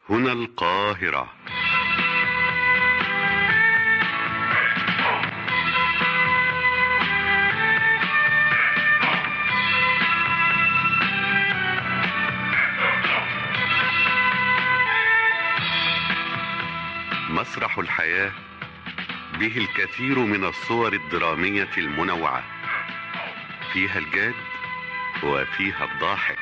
هنا القاهرة مسرح الحياة به الكثير من الصور الدرامية المنوعة فيها الجاد وفيها الضاحك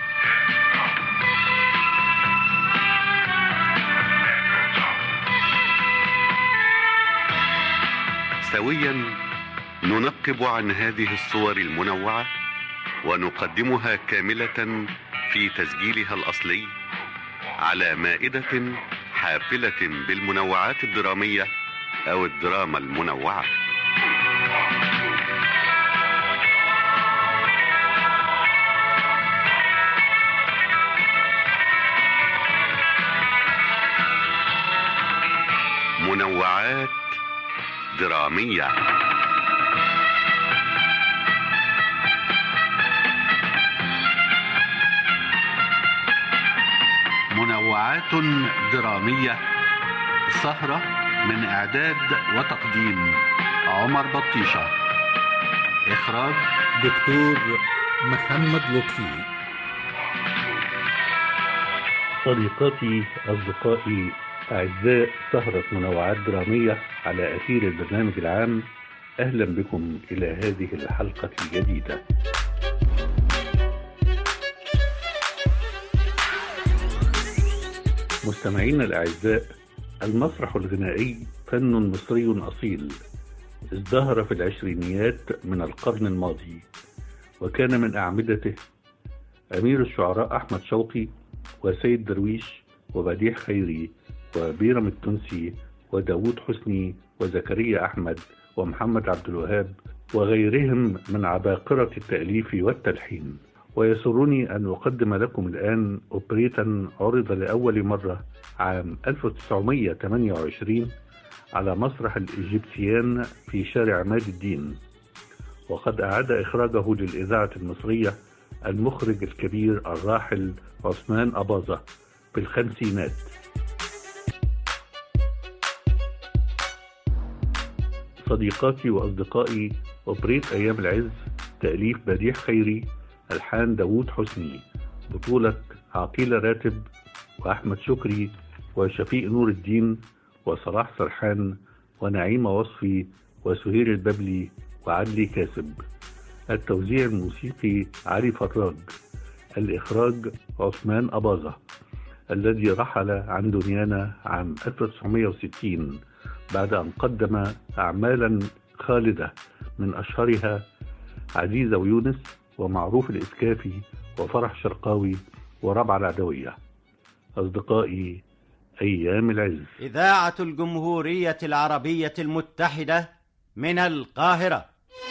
سويا ننقب عن هذه الصور المنوعة ونقدمها كاملة في تسجيلها الأصلي على مائدة حافلة بالمنوعات الدرامية أو الدراما المنوعة منوعات درامية منوعات درامية سهرة من إعداد وتقديم عمر بطيشة إخراج دكتور محمد لطفي صديقاتي أصدقائي أعزاء سهرة منوعات درامية على أثير البرنامج العام أهلا بكم إلى هذه الحلقة الجديدة مستمعينا الأعزاء المسرح الغنائي فن مصري أصيل ازدهر في العشرينيات من القرن الماضي وكان من أعمدته أمير الشعراء أحمد شوقي وسيد درويش وبديع خيري وبيرم التونسي وداوود حسني وزكريا أحمد ومحمد عبد الوهاب وغيرهم من عباقرة التأليف والتلحين ويسرني أن أقدم لكم الآن أوبريتا عرض لأول مرة عام 1928 على مسرح الإيجيبسيان في شارع عماد الدين وقد أعاد إخراجه للإذاعة المصرية المخرج الكبير الراحل عثمان أباظة في الخمسينات صديقاتي وأصدقائي أوبريت أيام العز تأليف بديع خيري ألحان داوود حسني بطولة عقيلة راتب وأحمد شكري وشفيق نور الدين وصلاح سرحان ونعيمة وصفي وسهير الببلي وعدلي كاسب التوزيع الموسيقي علي فراج الإخراج عثمان أباظة الذي رحل عن دنيانا عام 1960 بعد أن قدم أعمالا خالدة من أشهرها عزيزة ويونس ومعروف الإسكافي وفرح شرقاوي وربع العدوية أصدقائي أيام العز إذاعة الجمهورية العربية المتحدة من القاهرة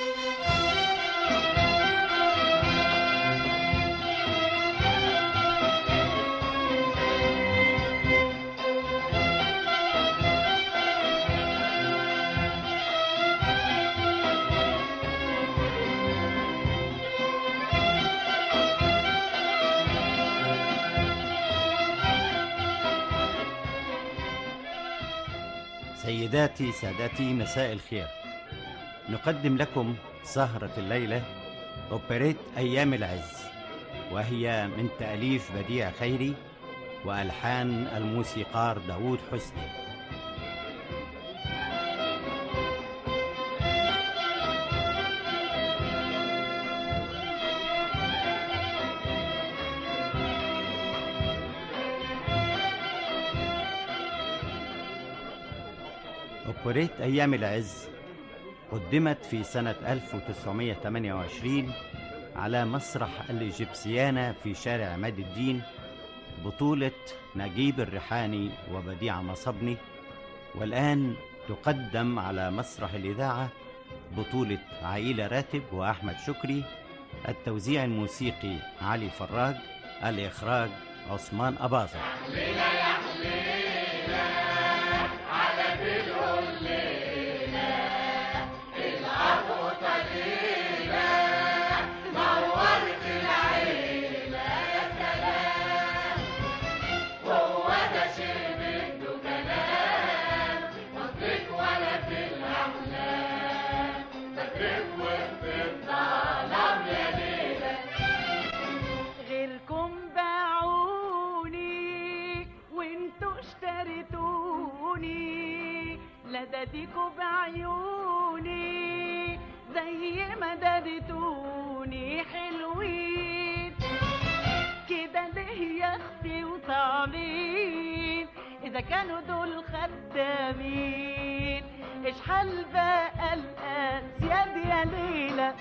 سيداتي سادتي مساء الخير نقدم لكم سهرة الليلة أوبريت أيام العز وهي من تأليف بديع خيري وألحان الموسيقار داوود حسني أوبريت أيام العز قدمت في سنة 1928 على مسرح الإيجيبسيانا في شارع عماد الدين بطولة نجيب الريحاني وبديع مصبني والآن تقدم على مسرح الإذاعة بطولة عائلة راتب وأحمد شكري التوزيع الموسيقي علي فراج الإخراج عثمان أباظة هو ده شيء اشتريتوني لداديكوا بعيوني زي ما دادتوني حلوين كده ليه يا اختي وطعمين اذا كانوا دول خدامين ايش حال بقى الاسياد يا ليلى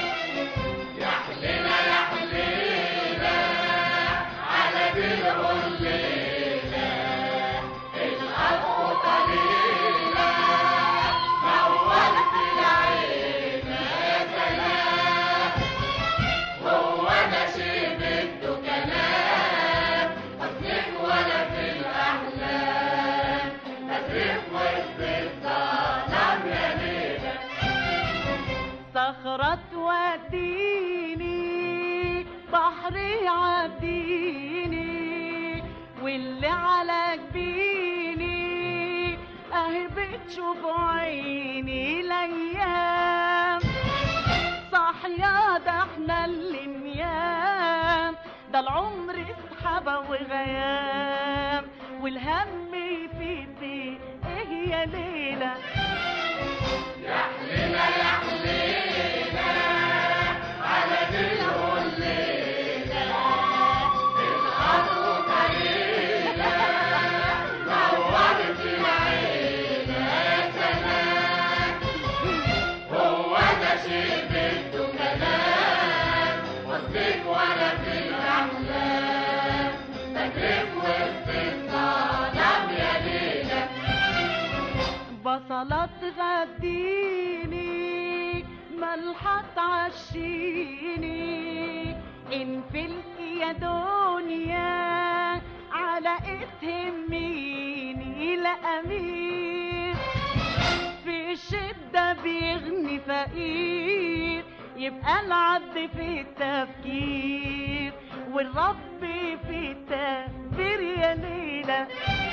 صخرة توديني بحر يعديني واللي على جبيني اهي بتشوف عيني الايام صح يا ده احنا اللي نيام ده العمر سحابة وغيام والهم في الدين ايه يا ليلى بصلة تغديني ملحة تعشيني انفلت يا دنيا على تهميني لأمير في الشدة بيغني فقير يبقى العبد في التفكير والرب في التدبير يا ليلى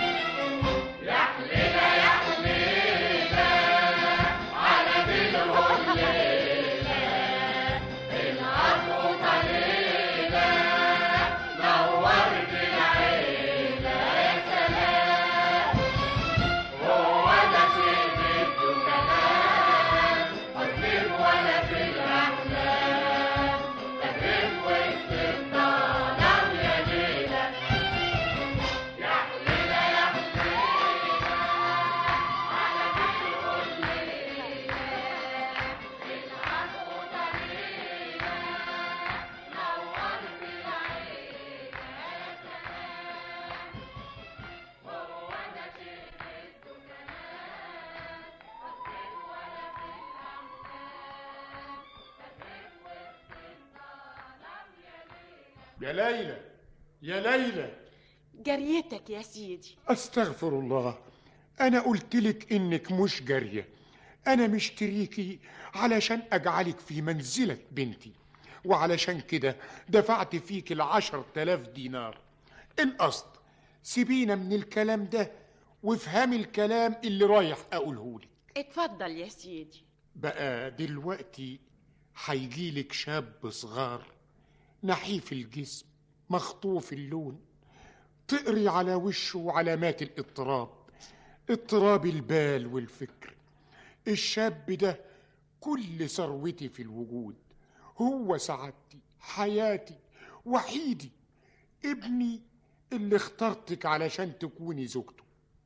يا ليلى يا ليلى جريتك يا سيدي استغفر الله انا قلت لك انك مش جاريه انا مشتريكي علشان اجعلك في منزله بنتي وعلشان كده دفعت فيك العشر تلاف دينار القصد سيبينا من الكلام ده وافهمي الكلام اللي رايح اقوله لك اتفضل يا سيدي بقى دلوقتي هيجيلك شاب صغار نحيف الجسم مخطوف اللون تقري على وشه علامات الاضطراب اضطراب البال والفكر الشاب ده كل ثروتي في الوجود هو سعادتي حياتي وحيدي ابني اللي اخترتك علشان تكوني زوجته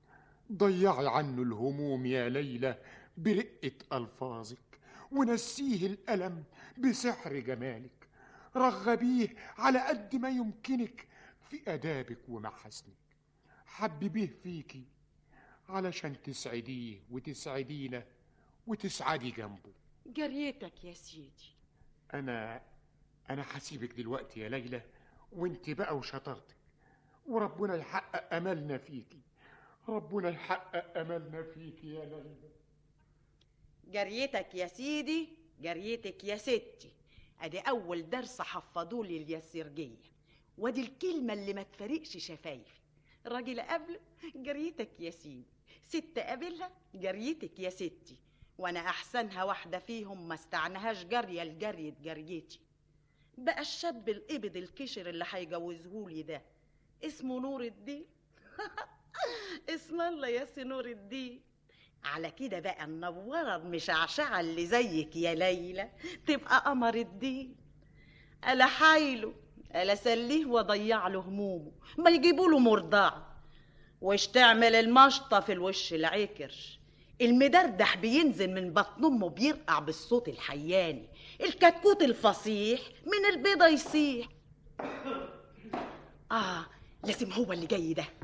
ضيعي عنه الهموم يا ليلى برقة ألفاظك ونسيه الألم بسحر جمالك رغبيه على قد ما يمكنك في أدابك ومحاسنك حببيه فيكي علشان تسعديه وتسعدينا وتسعدي جنبه جريتك يا سيدي أنا أنا هسيبك دلوقتي يا ليلى وانت بقى وشطارتك وربنا يحقق أملنا فيكي ربنا يحقق أملنا فيكي يا ليلى جريتك يا سيدي جريتك يا ستي ادي اول درس حفظولي اليسرجيه وادي الكلمه اللي ما تفارقش شفايفي راجل قبله جريتك يا سيدي ست قابلها جريتك يا ستي وانا احسنها واحده فيهم ما استعناهاش جاريه لجريه جريتي بقى الشاب القبض الكشر اللي هيجوزهولي ده اسمه نور الدين الله الله يا سي نور الدين على كده بقى النوره المشعشعه اللي زيك يا ليلى تبقى قمر الدين الا حايله الا سليه واضيع له همومه ما يجيبوا له مرضعه وش تعمل المشطه في الوش العكر المدردح بينزل من بطن امه بيرقع بالصوت الحياني الكتكوت الفصيح من البيضه يصيح اه لازم هو اللي جاي ده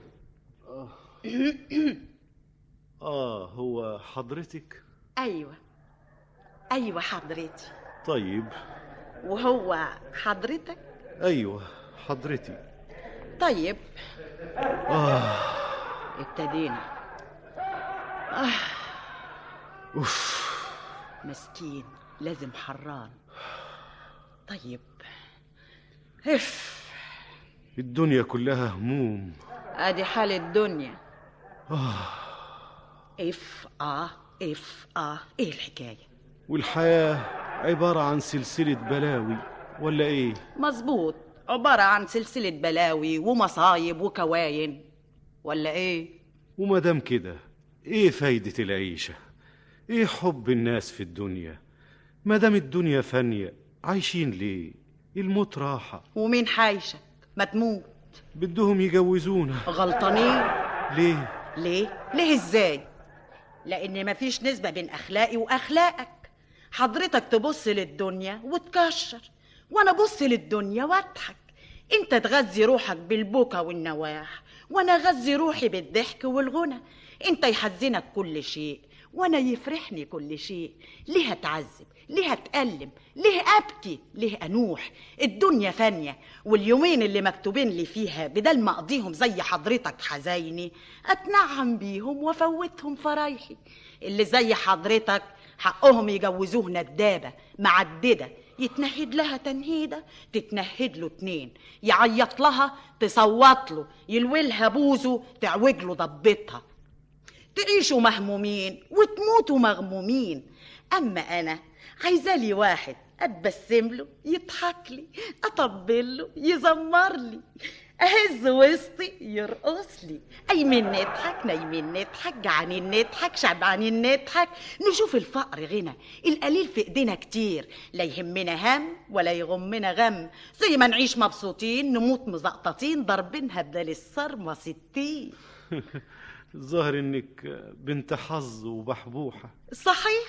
آه هو حضرتك ايوه ايوه حضرتي طيب وهو حضرتك أيوة حضرتي طيب آه ابتدينا أوف مسكين لازم حران طيب اف الدنيا كلها هموم ادي حال الدنيا آه اف اه اف اه ايه الحكايه والحياة عبارة عن سلسلة بلاوي ولا إيه؟ مظبوط عباره عن سلسله بلاوي ومصايب وكواين ولا ايه وما دام كده إيه فايدة العيشة؟ إيه حب الناس في الدنيا؟ ما دام الدنيا فانية عايشين ليه؟ الموت راحة ومين حايشك ما تموت بدهم يجوزونا غلطانين ليه؟ ليه ليه ازاي لان مفيش نسبه بين اخلاقي واخلاقك حضرتك تبص للدنيا وتكشر وانا ابص للدنيا واضحك انت تغذي روحك بالبكا والنواح وانا اغذي روحي بالضحك والغنى انت يحزنك كل شيء وانا يفرحني كل شيء ليه اتعذب ليه اتألم ليه ابكي ليه انوح الدنيا فانية واليومين اللي مكتوبين لي فيها بدل ما اقضيهم زي حضرتك حزيني اتنعم بيهم وافوتهم فرايحي اللي زي حضرتك حقهم يجوزوه ندابة معددة يتنهد لها تنهيدة تتنهد له اتنين يعيط لها تصوت له يلولها بوزه تعوج له ضبتها تعيشوا مهمومين وتموتوا مغمومين اما انا عايزه لي واحد اتبسم له يضحك لي اطبل له يزمر لي اهز وسطي يرقص لي ايمن نضحك نايمين نضحك جعانين نضحك شبعانين نضحك نشوف الفقر غنى القليل في ايدينا كتير لا يهمنا هم ولا يغمنا غم زي ما نعيش مبسوطين نموت مزقططين ضاربينها بدل الصرمه ستين الظاهر إنك بنت حظ وبحبوحة صحيح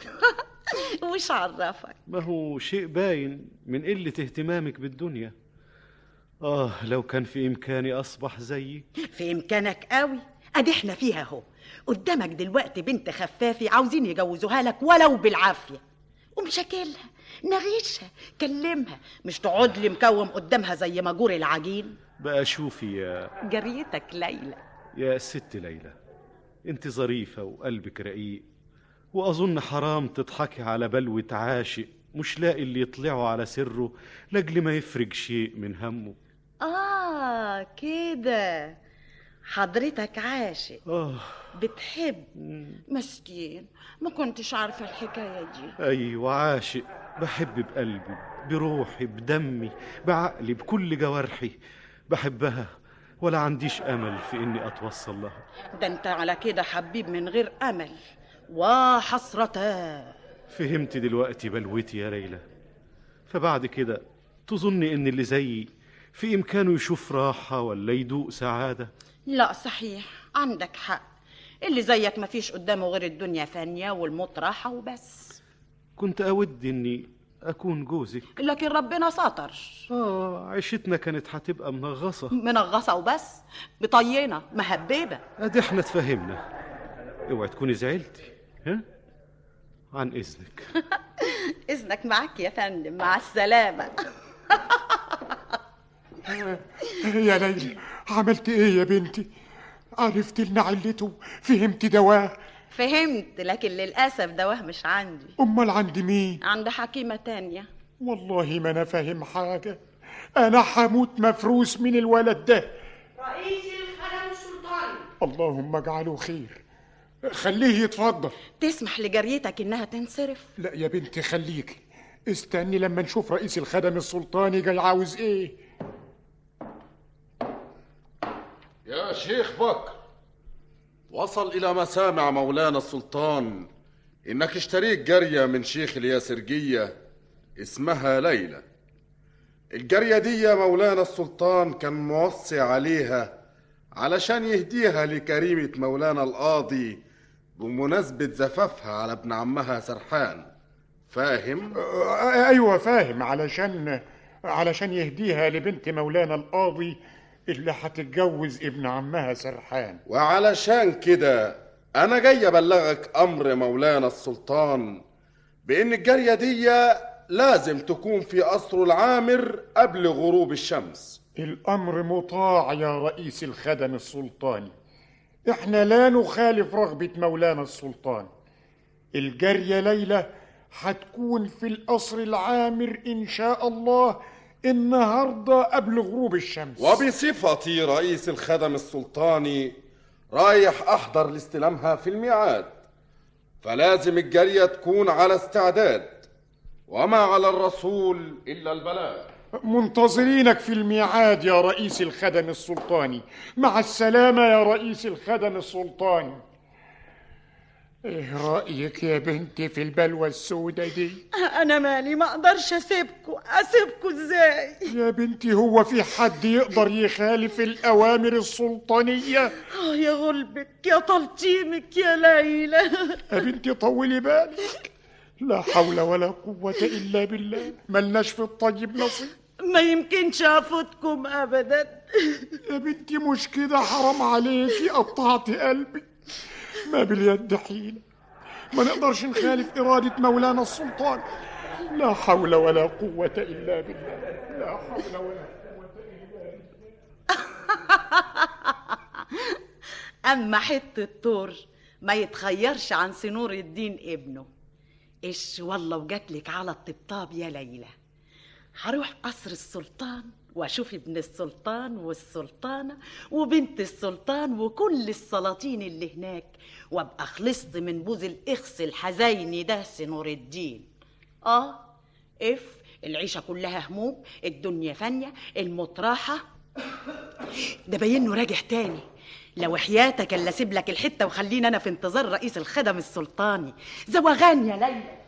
وش عرفك ما هو شيء باين من قلة اهتمامك بالدنيا آه لو كان في إمكاني أصبح زيك في امكانك قوي ادي احنا فيها اهو قدامك دلوقتي بنت خفافي عاوزين يجوزوها لك ولو بالعافيه ومشاكلها نغيشها كلمها مش تقعد لي مكوم قدامها زي مجور العجين بقى شوفي يا جريتك ليلى يا ست ليلى انت ظريفة وقلبك رقيق وأظن حرام تضحكي على بلوة عاشق مش لاقي اللي يطلعوا على سره لأجل ما يفرج شيء من همه اه كده حضرتك عاشق آه بتحب مسكين ما كنتش عارفه الحكايه دي أيوة عاشق بحب بقلبي بروحي بدمي بعقلي بكل جوارحي بحبها ولا عنديش أمل في إني أتوصل لها ده انت على كده حبيب من غير امل وحسرتا فهمت دلوقتي بلوتي يا ليلى فبعد كده تظني إن اللي زيي في إمكانه يشوف راحة ولا يدوق سعادة لا صحيح عندك حق اللي زيك مفيش قدامه غير الدنيا فانية والموت راحة وبس كنت أود إني أكون جوزك لكن ربنا ستر آه عيشتنا كانت هتبقى منغصة منغصة وبس بطينة مهببة أدي احنا اتفاهمنا اوعي تكوني زعلتي ها عن إذنك إذنك معاك يا فندم مع السلامة يا ليلى عملت ايه يا بنتي عرفت لنا علته فهمت دواه فهمت لكن للأسف دواه مش عندي امال عند مين عند حكيمة تانية والله ما انا فاهم حاجه انا حموت مفروس من الولد ده رئيس الخدم السلطاني اللهم اجعله خير خليه يتفضل تسمح لجريتك إنها تنصرف لا يا بنتي خليكي استني لما نشوف رئيس الخدم السلطاني جاي عاوز ايه يا شيخ بكر وصل إلى مسامع مولانا السلطان إنك اشتريت جارية من شيخ الياسرجية اسمها ليلى الجارية دي يا مولانا السلطان كان موصي عليها علشان يهديها لكريمة مولانا القاضي بمناسبة زفافها على ابن عمها سرحان فاهم؟ آه، ايوه فاهم علشان علشان يهديها لبنت مولانا القاضي اللي هتتجوز ابن عمها سرحان وعلشان كده أنا جاي أبلغك أمر مولانا السلطان بإن الجارية دي لازم تكون في قصر العامر قبل غروب الشمس الامر مطاع يا رئيس الخدم السلطاني احنا لا نخالف رغبة مولانا السلطان الجارية ليلى هتكون في القصر العامر ان شاء الله النهارده قبل غروب الشمس وبصفتي رئيس الخدم السلطاني رايح أحضر لاستلامها في الميعاد فلازم الجارية تكون على استعداد وما على الرسول إلا البلاغ منتظرينك في الميعاد يا رئيس الخدم السلطاني مع السلامة يا رئيس الخدم السلطاني ايه رأيك يا بنتي في البلوى السوداء دي انا مالي ما اقدرش اسيبكم اسيبكم ازاي يا بنتي هو في حد يقدر يخالف الأوامر السلطانية اه يا غلبك يا تلطيمك يا ليلى يا بنتي طولي بالك لا حول ولا قوة إلا بالله ملناش في الطيب نصيب ما يمكنش افوتكم ابدا يا بنتي مش كده حرام عليكي قطعتي قلبي ما باليد حيلة ما نقدرش نخالف إرادة مولانا السلطان لا حول ولا قوة إلا بالله لا حول ولا قوة إلا بالله اما حته طور ما يتخيرش عن سنور الدين ابنه ايش والله وجاتلك على الطبطاب يا ليلى هروح قصر السلطان واشوف ابن السلطان والسلطانه وبنت السلطان وكل السلاطين اللي هناك وابقى خلصت من بوز الاخس الحزيني ده سنور الدين اه اف العيشه كلها هموم الدنيا فانيه المطرحه ده باين له راجع تاني لو حياتك الا اسيب لك الحته وخليني انا في انتظار رئيس الخدم السلطاني زوغان يا ليلى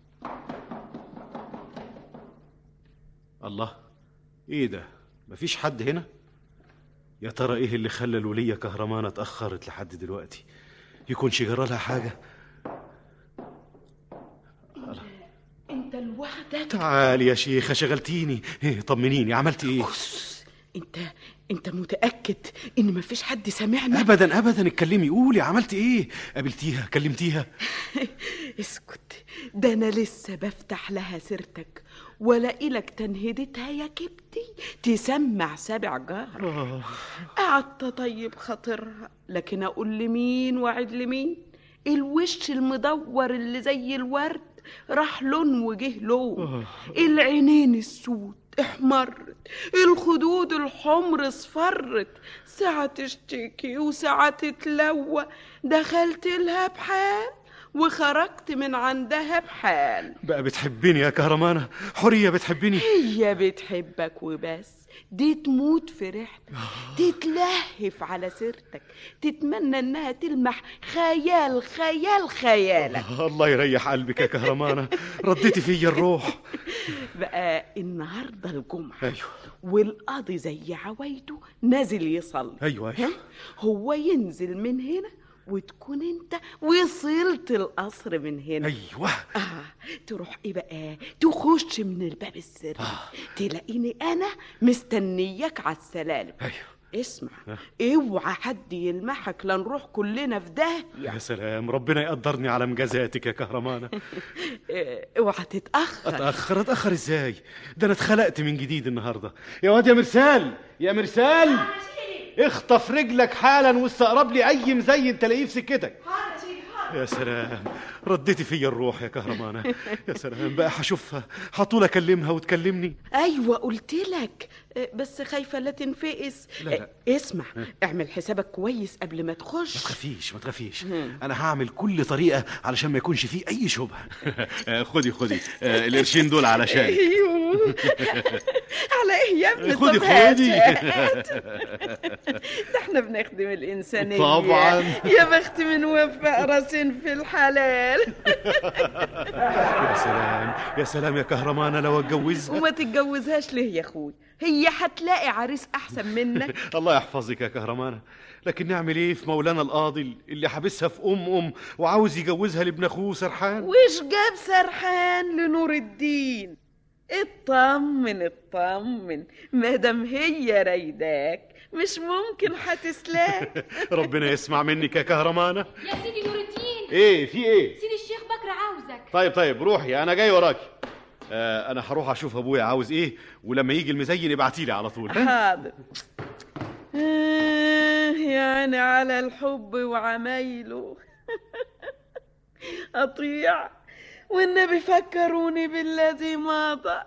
الله ايه ده مفيش حد هنا يا ترى ايه اللي خلى الولية كهرمانة اتأخرت لحد دلوقتي يكونش جرى لها حاجة انت لوحدك تعالي يا شيخة شغلتيني إيه طمنيني عملتي ايه انت انت متاكد ان مفيش حد سامعنا ابدا ابدا اتكلمي قولي عملتي ايه قابلتيها كلمتيها اسكت ده انا لسه بفتح لها سيرتك ولاقي لك تنهدتها يا كبتي تسمع سبع جار آه. قعدت اطيب خاطرها لكن اقول لمين وعد لمين الوش المدور اللي زي الورد راح لون وجه لون العينين السود احمرت الخدود الحمر اصفرت ساعة تشتكي وساعة تتلوى دخلت لها بحال وخرجت من عندها بحال بقى بتحبيني يا كهرمانة حرية بتحبيني هي بتحبك وبس دي تموت في ريحتك تتلهف على سيرتك تتمنى انها تلمح خيال خيال خيالك الله يريح قلبك يا كهرمانة رديتي فيا الروح بقى النهارده الجمعة ايوه والقاضي زي عوايده نازل يصلي ايوه ايوه ها؟ هو ينزل من هنا وتكون انت وصلت القصر من هنا ايوه آه تروح ايه بقى تخش من الباب السري تلاقيني انا مستنياك على السلالم ايوه اسمع اوعى حد يلمحك لنروح كلنا في داهية يا سلام ربنا يقدرني على مجازاتك يا كهرمانة اه، اوعى تتأخر اتأخر اتأخر ازاي ده انا اتخلقت من جديد النهاردة يا واد يا مرسال يا مرسال اخطف رجلك حالا واستقرب لي اي مزين تلاقيه في سكتك يا سلام رديتي فيا الروح يا كهرمانة يا سلام بقى هشوفها هطول اكلمها وتكلمني ايوه قلت لك آه، بس خايفة لا تنفقس لا، لا. آه، اسمع اعمل حسابك كويس قبل ما ما تخش تخافيش ما تخافيش مم. انا هعمل كل طريقه علشان ما يكونش فيه اي شبهه آه، خدي خدي آه، القرشين دول علشان ايوه على ايه يا ابني خدي طب هات، خدي هات. ده احنا بنخدم الإنسانية طبعاً. يا بخت من وفق راسين في الحلال يا سلام يا سلام يا كهرمانه لو اتجوزها وما تتجوزهاش ليه يا اخوي هي هتلاقي عريس احسن منك الله يحفظك يا كهرمانه لكن نعمل ايه في مولانا القاضي اللي حابسها في ام ام وعاوز يجوزها لابن اخوه سرحان وش جاب سرحان لنور الدين اطمن اطمن مادام هي رايداك مش ممكن هتسلاك ربنا يسمع منك يا كهرمانه يا سيدي نور الدين ايه في ايه سيدي الشيخ بكر عاوزك طيب طيب روحي انا جاي وراكي آه انا هروح اشوف ابويا عاوز ايه ولما يجي المزين ابعتيلي على طول حاضر آه، يعني على الحب وعمايله أطيع والنبي فكروني بالذي مضى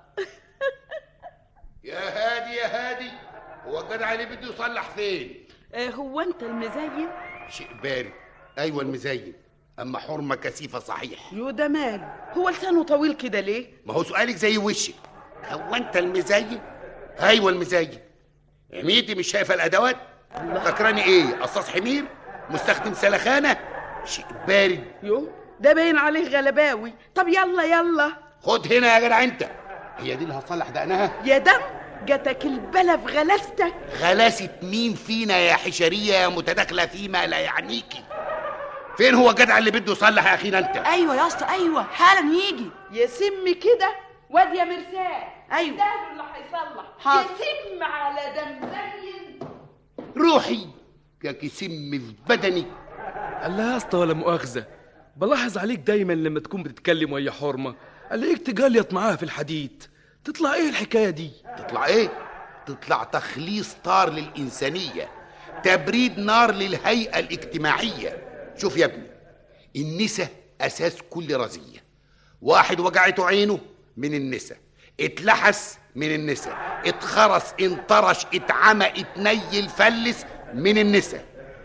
يا هادي يا هادي هو الجدع اللي بده يصلح فين آه، هو أنت المزين؟ شيء بارد ايوه المزين اما حرمه كثيفه صحيح يو ده مال هو لسانه طويل كده ليه؟ ما هو سؤالك زي وشك هو انت المزين ايوه المزين عميتي مش شايفه الادوات فاكراني ايه قصاص حمير مستخدم سلخانه شيء بارد يو ده باين عليه غلباوي طب يلا يلا خد هنا يا جدع انت هي دي اللي هتصلح دقنها يا دم جاتك البلا في غلاستك غلاسة مين فينا يا حشرية يا متداخلة فيما لا يعنيكي فين هو الجدع اللي بده يصلح يا أخينا أنت ايوه يا اسطى ايوه حالا يجي يا سم كده واد يا مرسال ايوه ده اللي هيصلح حاضر. يا سم على دم زين روحي يا كسم في بدني الله يا اسطى ولا مؤاخذة بلاحظ عليك دايما لما تكون بتتكلم ويا حرمة الاقيك تجليط معاها في الحديد تطلع ايه الحكاية دي تطلع إيه؟ تطلع تخليص طار للإنسانية تبريد نار للهيئة الاجتماعية شوف يا ابني النساء أساس كل رزية واحد وجعته عينه من النساء اتلحس من النساء اتخرس انطرش اتعمى اتنيل فلس من النساء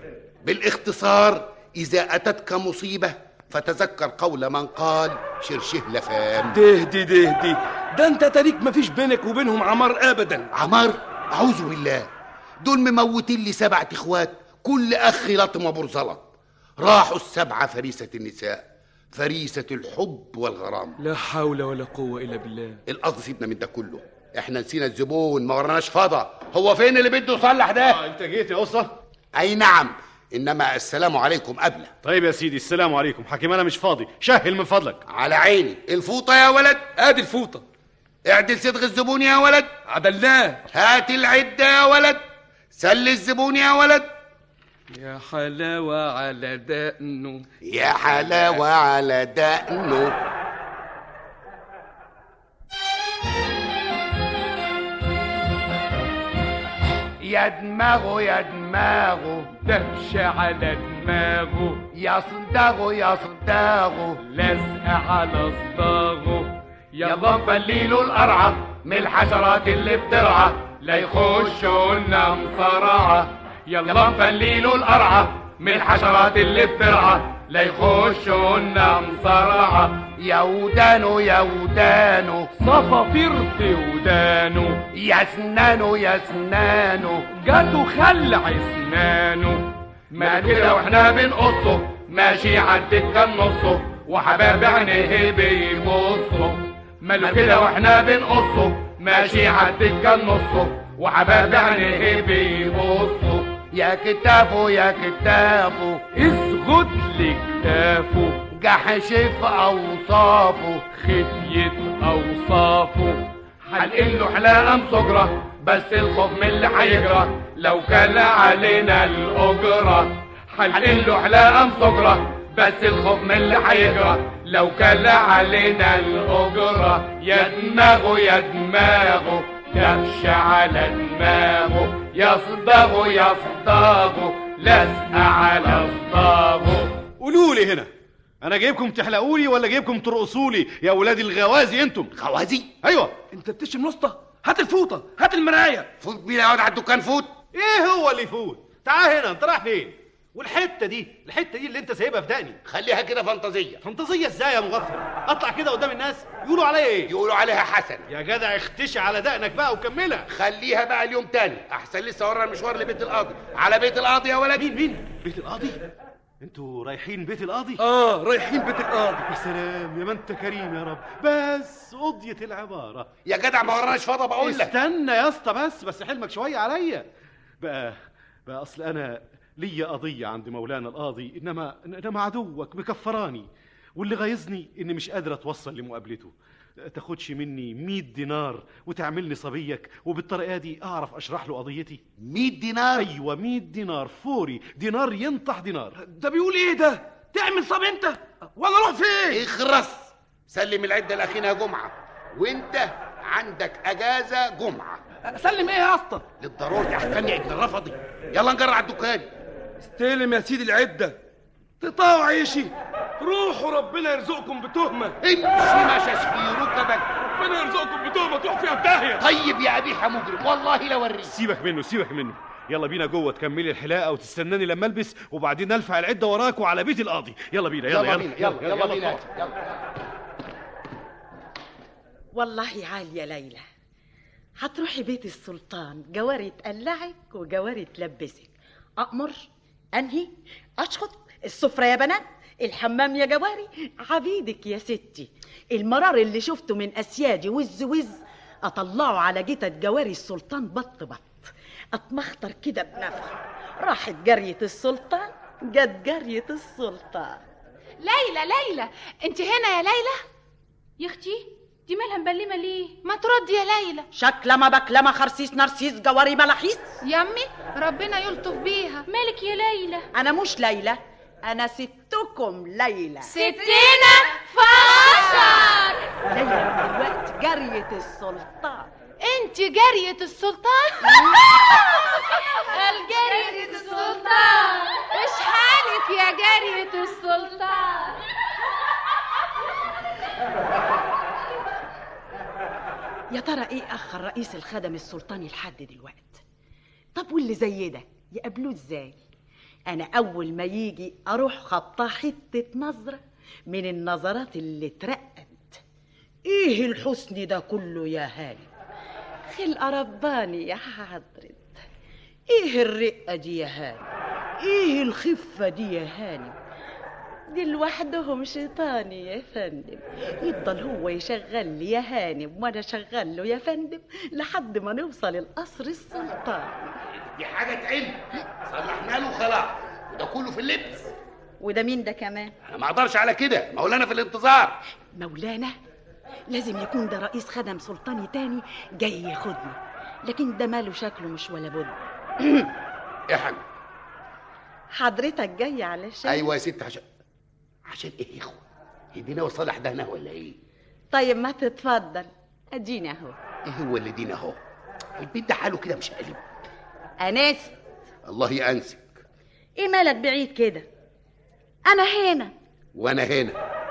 بالاختصار إذا أتتك مصيبة فتذكر قول من قال شرشه لفام دهدي دهدي ده انت تاريك مفيش بينك وبينهم عمار ابدا عمار أعوذ بالله دول مموتين لي سبعة إخوات كل أخ لطم برزلط راحوا السبعة فريسة النساء فريسة الحب والغرام لا حول ولا قوة الا بالله القصد سيبنا من ده كله احنا نسينا الزبون ما وراناش فضا هو فين اللي بده يصلح ده انت جيت يا قصه اي نعم انما السلام عليكم قبله طيب يا سيدي السلام عليكم حكيم انا مش فاضي شهل من فضلك على عيني الفوطه يا ولد ادي الفوطة اعدل صدغ الزبون يا ولد عدلناه هات العده يا ولد سل الزبون يا ولد يا حلاوة على دقنه يا حلاوه على دقنه يا دماغه يا دماغه دبش على دماغه يا صداغه يا صداغه لزق على صداغه يلا نفليله القرعة من الحشرات اللي بترعى لا يخشوا لنا مصارعة يلا نفليله القرعة من الحشرات اللي بترعى لا يخشوا لنا مصارعة يا ودانه يا ودانه صفافير في ودانه يا سنانه يا سنانه جاته خلع اسنانه ما كده واحنا بنقصه ماشي عالدكة نصه وحباب عينيه بيبصوا ماله كده واحنا بنقصه ماشي عالدكة نصه وحباب عينيه بيبصوا يا كتافه يا كتافه اسغد لكتافه جحش في اوصافه خفية اوصافه هنقله حلاقة صجرة بس الخوف من اللي هيجرى لو كان علينا الأجرة هنقله حلاقة صجرة بس الخوف من اللي هيجرى لو كان علينا الأجرة يا دماغه يا دماغه دبش على دماغه يا صداغه يا صداغه لزق على صداغه قولوا لي هنا انا جايبكم تحلقوا لي ولا جايبكم ترقصوا لي يا ولاد الغوازي انتم غوازي ايوه انت بتشم وسطى هات الفوطه هات المرايه فوت بينا يقعد على الدكان فوت ايه هو اللي يفوت تعال هنا انت رايح فين والحته دي الحته دي اللي انت سايبها في دقني خليها كده فانتازيه فانتازيه ازاي يا مغفل اطلع كده قدام الناس يقولوا عليا ايه يقولوا عليها حسن يا جدع اختشي على دقنك بقى وكملها خليها بقى اليوم تاني احسن لسه ورا المشوار لبيت القاضي على بيت القاضي يا ولد مين مين بيت القاضي انتوا رايحين بيت القاضي اه رايحين بيت القاضي يا سلام يا ما انت كريم يا رب بس قضية العبارة يا جدع ما وراناش فضا بقول لك استنى يا اسطى بس بس حلمك شوية عليا بقى بقى اصل انا ليا قضية عند مولانا القاضي انما انما عدوك مكفراني واللي غيظني اني مش قادر اتوصل لمقابلته تاخدش مني 100 دينار وتعملني صبيك وبالطريقه دي اعرف اشرح له قضيتي 100 دينار ايوه 100 دينار فوري دينار ينطح دينار ده بيقول ايه ده تعمل صب انت ولا اروح فين اخرس سلم العده لاخينا جمعه وانت عندك اجازه جمعه سلم ايه يا اسطى للضروري احكمني ابن الرفضي يلا نجرع الدكان استلم يا سيدي العده تقطعوا عيشي روحوا ربنا يرزقكم بتهمه امشي ما ششفي ركبك ربنا يرزقكم بتهمه تروح فيها في داهيه طيب يا ابيح مجرم والله لوريك سيبك منه سيبك منه يلا بينا جوه تكملي الحلاقه وتستناني لما البس وبعدين الفع العده وراك وعلى بيت القاضي يلا بينا يلا يلا بينا يلا يلا بينا يلا والله عالية ليلى هتروحي بيت السلطان جواري تقلعك وجواري تلبسك أأمر أنهي أشخط السفرة يا بنات الحمام يا جواري عبيدك يا ستي المرار اللي شفته من أسيادي وز وز أطلعه على جتة جواري السلطان بط بط أتمخطر كده بنفخ راحت جرية السلطان جت جرية السلطان ليلى ليلى انت هنا يا ليلى يا اختي دي مالها مبلمه ليه ما تردي يا ليلى شكلة ما بكلمة خرسيس نرسيس جواري بلاحيس يمي ربنا يلطف بيها مالك يا ليلى أنا مش ليلى أنا ستكم ليلى ستنا فاشر ليلى دلوقتي جرية السلطان انت جارية السلطان الجارية السلطان ايش حالك يا جارية السلطان يا ترى ايه اخر رئيس الخدم السلطاني لحد دلوقتي طب واللي زي ده يقابلوه ازاي انا اول ما يجي اروح خبطاه حته نظره من النظرات اللي اترقت ايه الحسن ده كله يا هانم خلقه رباني يا حضرت ايه الرقه دي يا هانم ايه الخفه دي يا هانم دي لوحدهم شيطاني يا فندم يفضل هو يشغل لي يا هانم وانا اشغل له يا فندم لحد ما نوصل القصر السلطاني دي حاجه تعلم صلحنا له خلاص وده كله في اللبس وده مين ده كمان انا ما اقدرش على كده مولانا في الانتظار مولانا لازم يكون ده رئيس خدم سلطاني تاني جاي ياخدني لكن ده ماله شكله مش ولا بد يا حاج حضرتك جاي علشان ايوه يا ست عشان عشان ايه يا اخوه يدينا وصالح ده هنا ولا ايه طيب ما تتفضل اديني اهو ايه هو اللي دينا اهو البيت ده حاله كده مش قلب انست الله يأنسك ايه مالك بعيد كده انا هنا وانا هنا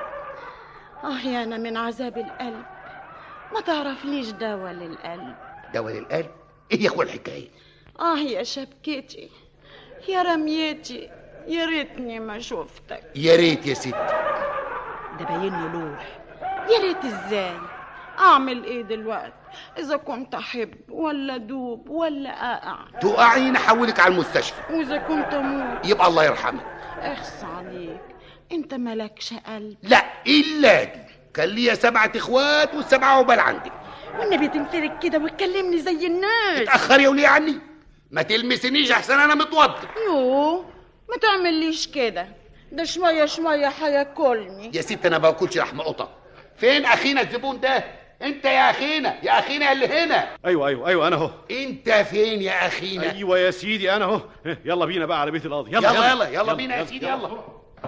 اه يا انا من عذاب القلب ما تعرف ليش دواء للقلب دواء للقلب ايه يا اخوه الحكايه اه يا شبكتي يا رميتي يا ريتني ما شفتك يا ريت يا ست ده باين له لوح يا ريت ازاي اعمل ايه دلوقتي اذا كنت احب ولا دوب ولا اقع تقعي نحولك على المستشفى واذا كنت اموت يبقى الله يرحمك اخص عليك انت مالكش قلب لا الا دي كان ليا سبعة اخوات والسبعة عقبال عندك والنبي تنفرد كده وتكلمني زي الناس اتأخر يا وليه عني ما تلمسنيش احسن انا متوضي يوه ما تعمليش كده ده شوية شوية هياكلني يا ست انا باكلش لحم قطط فين اخينا الزبون ده انت يا اخينا يا اخينا اللي هنا ايوه ايوه ايوه انا اهو انت فين يا اخينا ايوه يا سيدي انا اهو يلا بينا بقى على بيت القاضي يلا يلا يلا, يلا, يلا بينا يا سيدي يلا, يلا.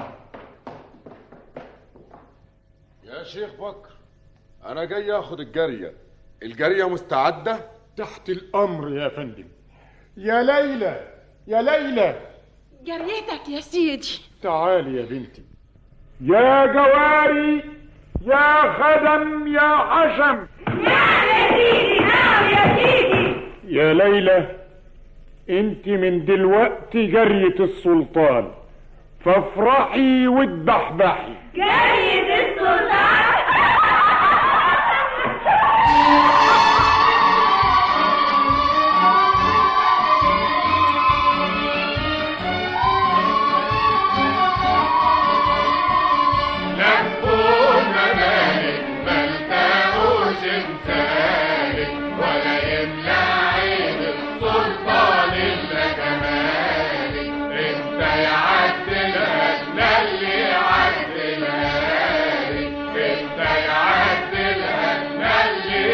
يا شيخ بكر انا جاي اخد الجاريه الجاريه مستعده تحت الامر يا فندم يا ليلى يا ليلى جريتك يا سيدي تعالي يا بنتي يا جواري يا خدم يا حشم يا سيدي نعم يا يا ليلى انت من دلوقتي جرية السلطان فافرحي واتبحبحي جرية السلطان لفوا الممالك ما التقوش امثالك ولا يملى عين السلطان الا جمالك انت يعدلها لنا اللي يعدلها لك انت يعدلها لنا اللي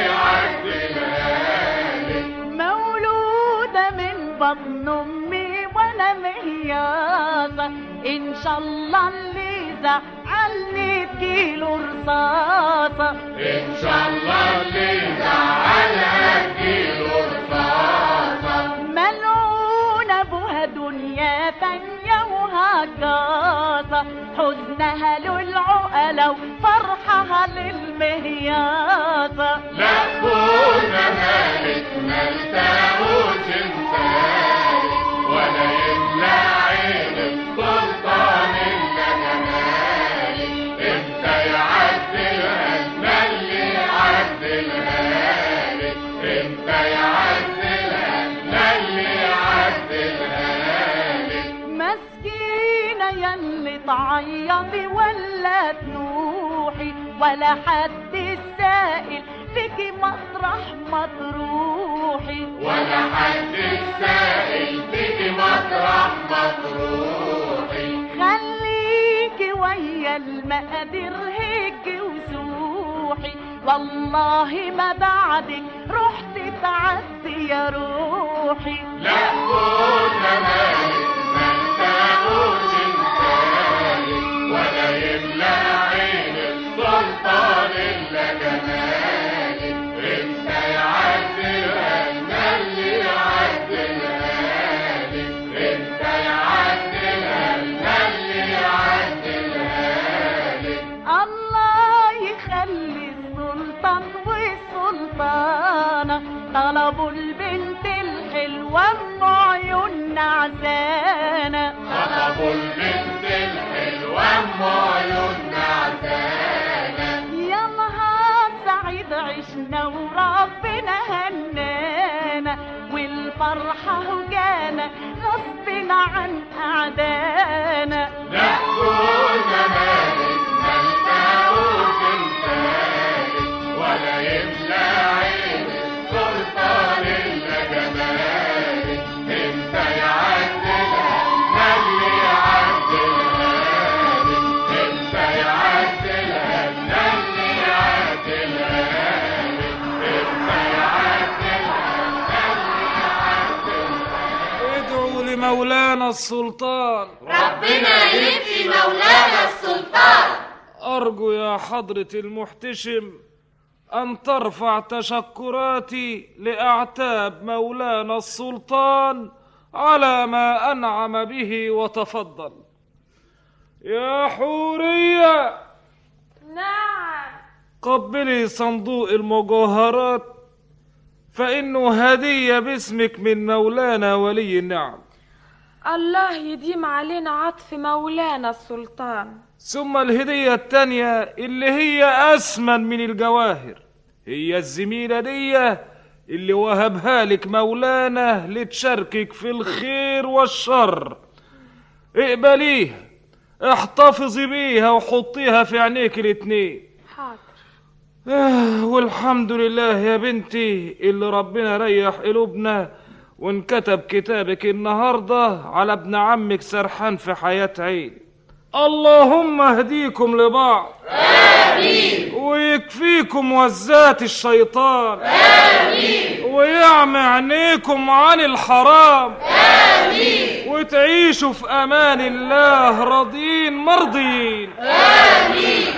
يعدلها لك مولودة من بطن أمي وأنا مهياصة إن شاء الله اللي زعلني كيلو رصاصة ان شاء الله اللي زعلها تجيله رصاصة ملعونة أبوها دنيا تانية وهجاصة حزنها للعقلة وفرحها للمهياصة لفوا الممالك ما التقوش امثالك ولا يملى عين السلطان الا جمالك انت يعدلها لنا اللي يعدلها لك انت يعدلها لنا اللي يعدلها لك مسكينة يلي تعيطي ولا تنوحي ولا حد السائل فيكي مطرح ما تروحي ولا حد السائل تيجي مطرح ما تروحي خليكي ويا المقادير هيك وسوحي والله ما بعدك رحت تعزي يا روحي لا كنا مالك ما التقوش انسانك ولا يملى عين السلطان الا جمالك انت يعدلها لنا اللي يعدلها لك انت يعدلها لنا اللي يعدلها لك الله يخلي السلطان والسلطانة طلبوا البنت الحلوة ام عيون نعسانة طلبوا البنت الحلوة ام عيون نعسانة يا نهار سعيد عشنا وربنا هنانا والفرحة هجانا غصب عن أعدانا لا كنا مالك ما التقوش انسانك ولا يملى عين السلطان الا جمالك انت يعدلها ما اللي يعدلها لك انت يعدلها ما اللي يعدلها لك انت يعدلها ما اللي يعدلها ادعوا لمولانا السلطان ربنا يبقي مولانا السلطان أرجو يا حضرة المحتشم أن ترفع تشكراتي لأعتاب مولانا السلطان على ما أنعم به وتفضل يا حورية نعم قبلي صندوق المجوهرات فإنه هدية باسمك من مولانا ولي النعم الله يديم علينا عطف مولانا السلطان ثم الهدية التانية اللي هي أثمن من الجواهر هي الزميلة دي اللي وهبها لك مولانا لتشاركك في الخير والشر اقبليها احتفظي بيها وحطيها في عينيك الاتنين حاضر آه والحمد لله يا بنتي اللي ربنا ريح قلوبنا وانكتب كتابك النهارده على ابن عمك سرحان في حياة عيني اللهم اهديكم لبعض آمين ويكفيكم وزات الشيطان آمين ويعمي عينيكم عن الحرام آمين وتعيشوا في امان الله راضين مرضين آمين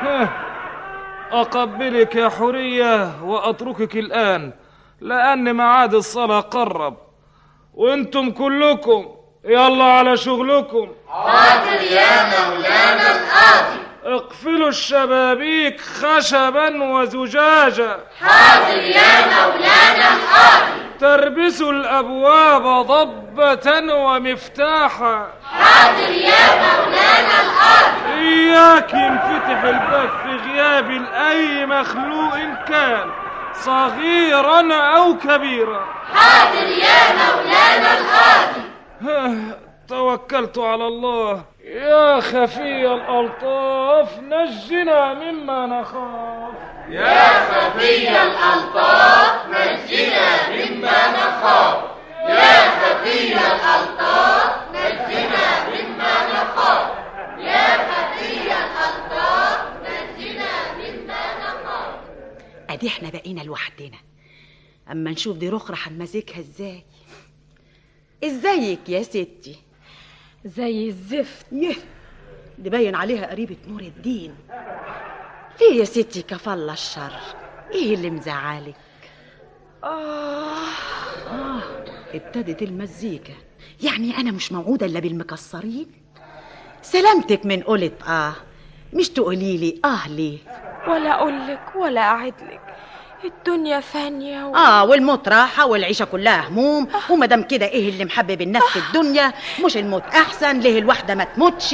أقبلك يا حورية وأتركك الآن لأن ميعاد الصلاة قرب وأنتم كلكم يلا على شغلكم حاضر يا مولانا القاضي اقفلوا الشبابيك خشبا وزجاجا حاضر يا مولانا القاضي تربسوا الأبواب ضبة ومفتاحا حاضر يا مولانا القاضي إياك ينفتح الباب في غياب أي مخلوق كان صغيرا أو كبيرا حاضر يا مولانا القاضي توكلت على الله يا خفي الألطاف نجنا مما نخاف يا خفي الألطاف نجنا مما نخاف يا خفي الألطاف نجنا مما نخاف يا خفي الألطاف نجنا مما نخاف ادي احنا بقينا لوحدنا اما نشوف دي رخرة هنمسكها ازاي ازيك يا ستي زي الزفت يه دي باين عليها قريبة نور الدين ليه يا ستي كفالة الشر ايه اللي مزعلك آه اه ابتدت المزيكا يعني انا مش موعودة الا بالمكسرين سلامتك من قولة اه مش تقولي لي اه ليه ولا أقولك ولا أعدلك الدنيا فانية و... اه والموت راحة والعيشة كلها هموم ومادام كده ايه اللي محبب الناس في الدنيا مش الموت احسن ليه الواحدة ما تموتش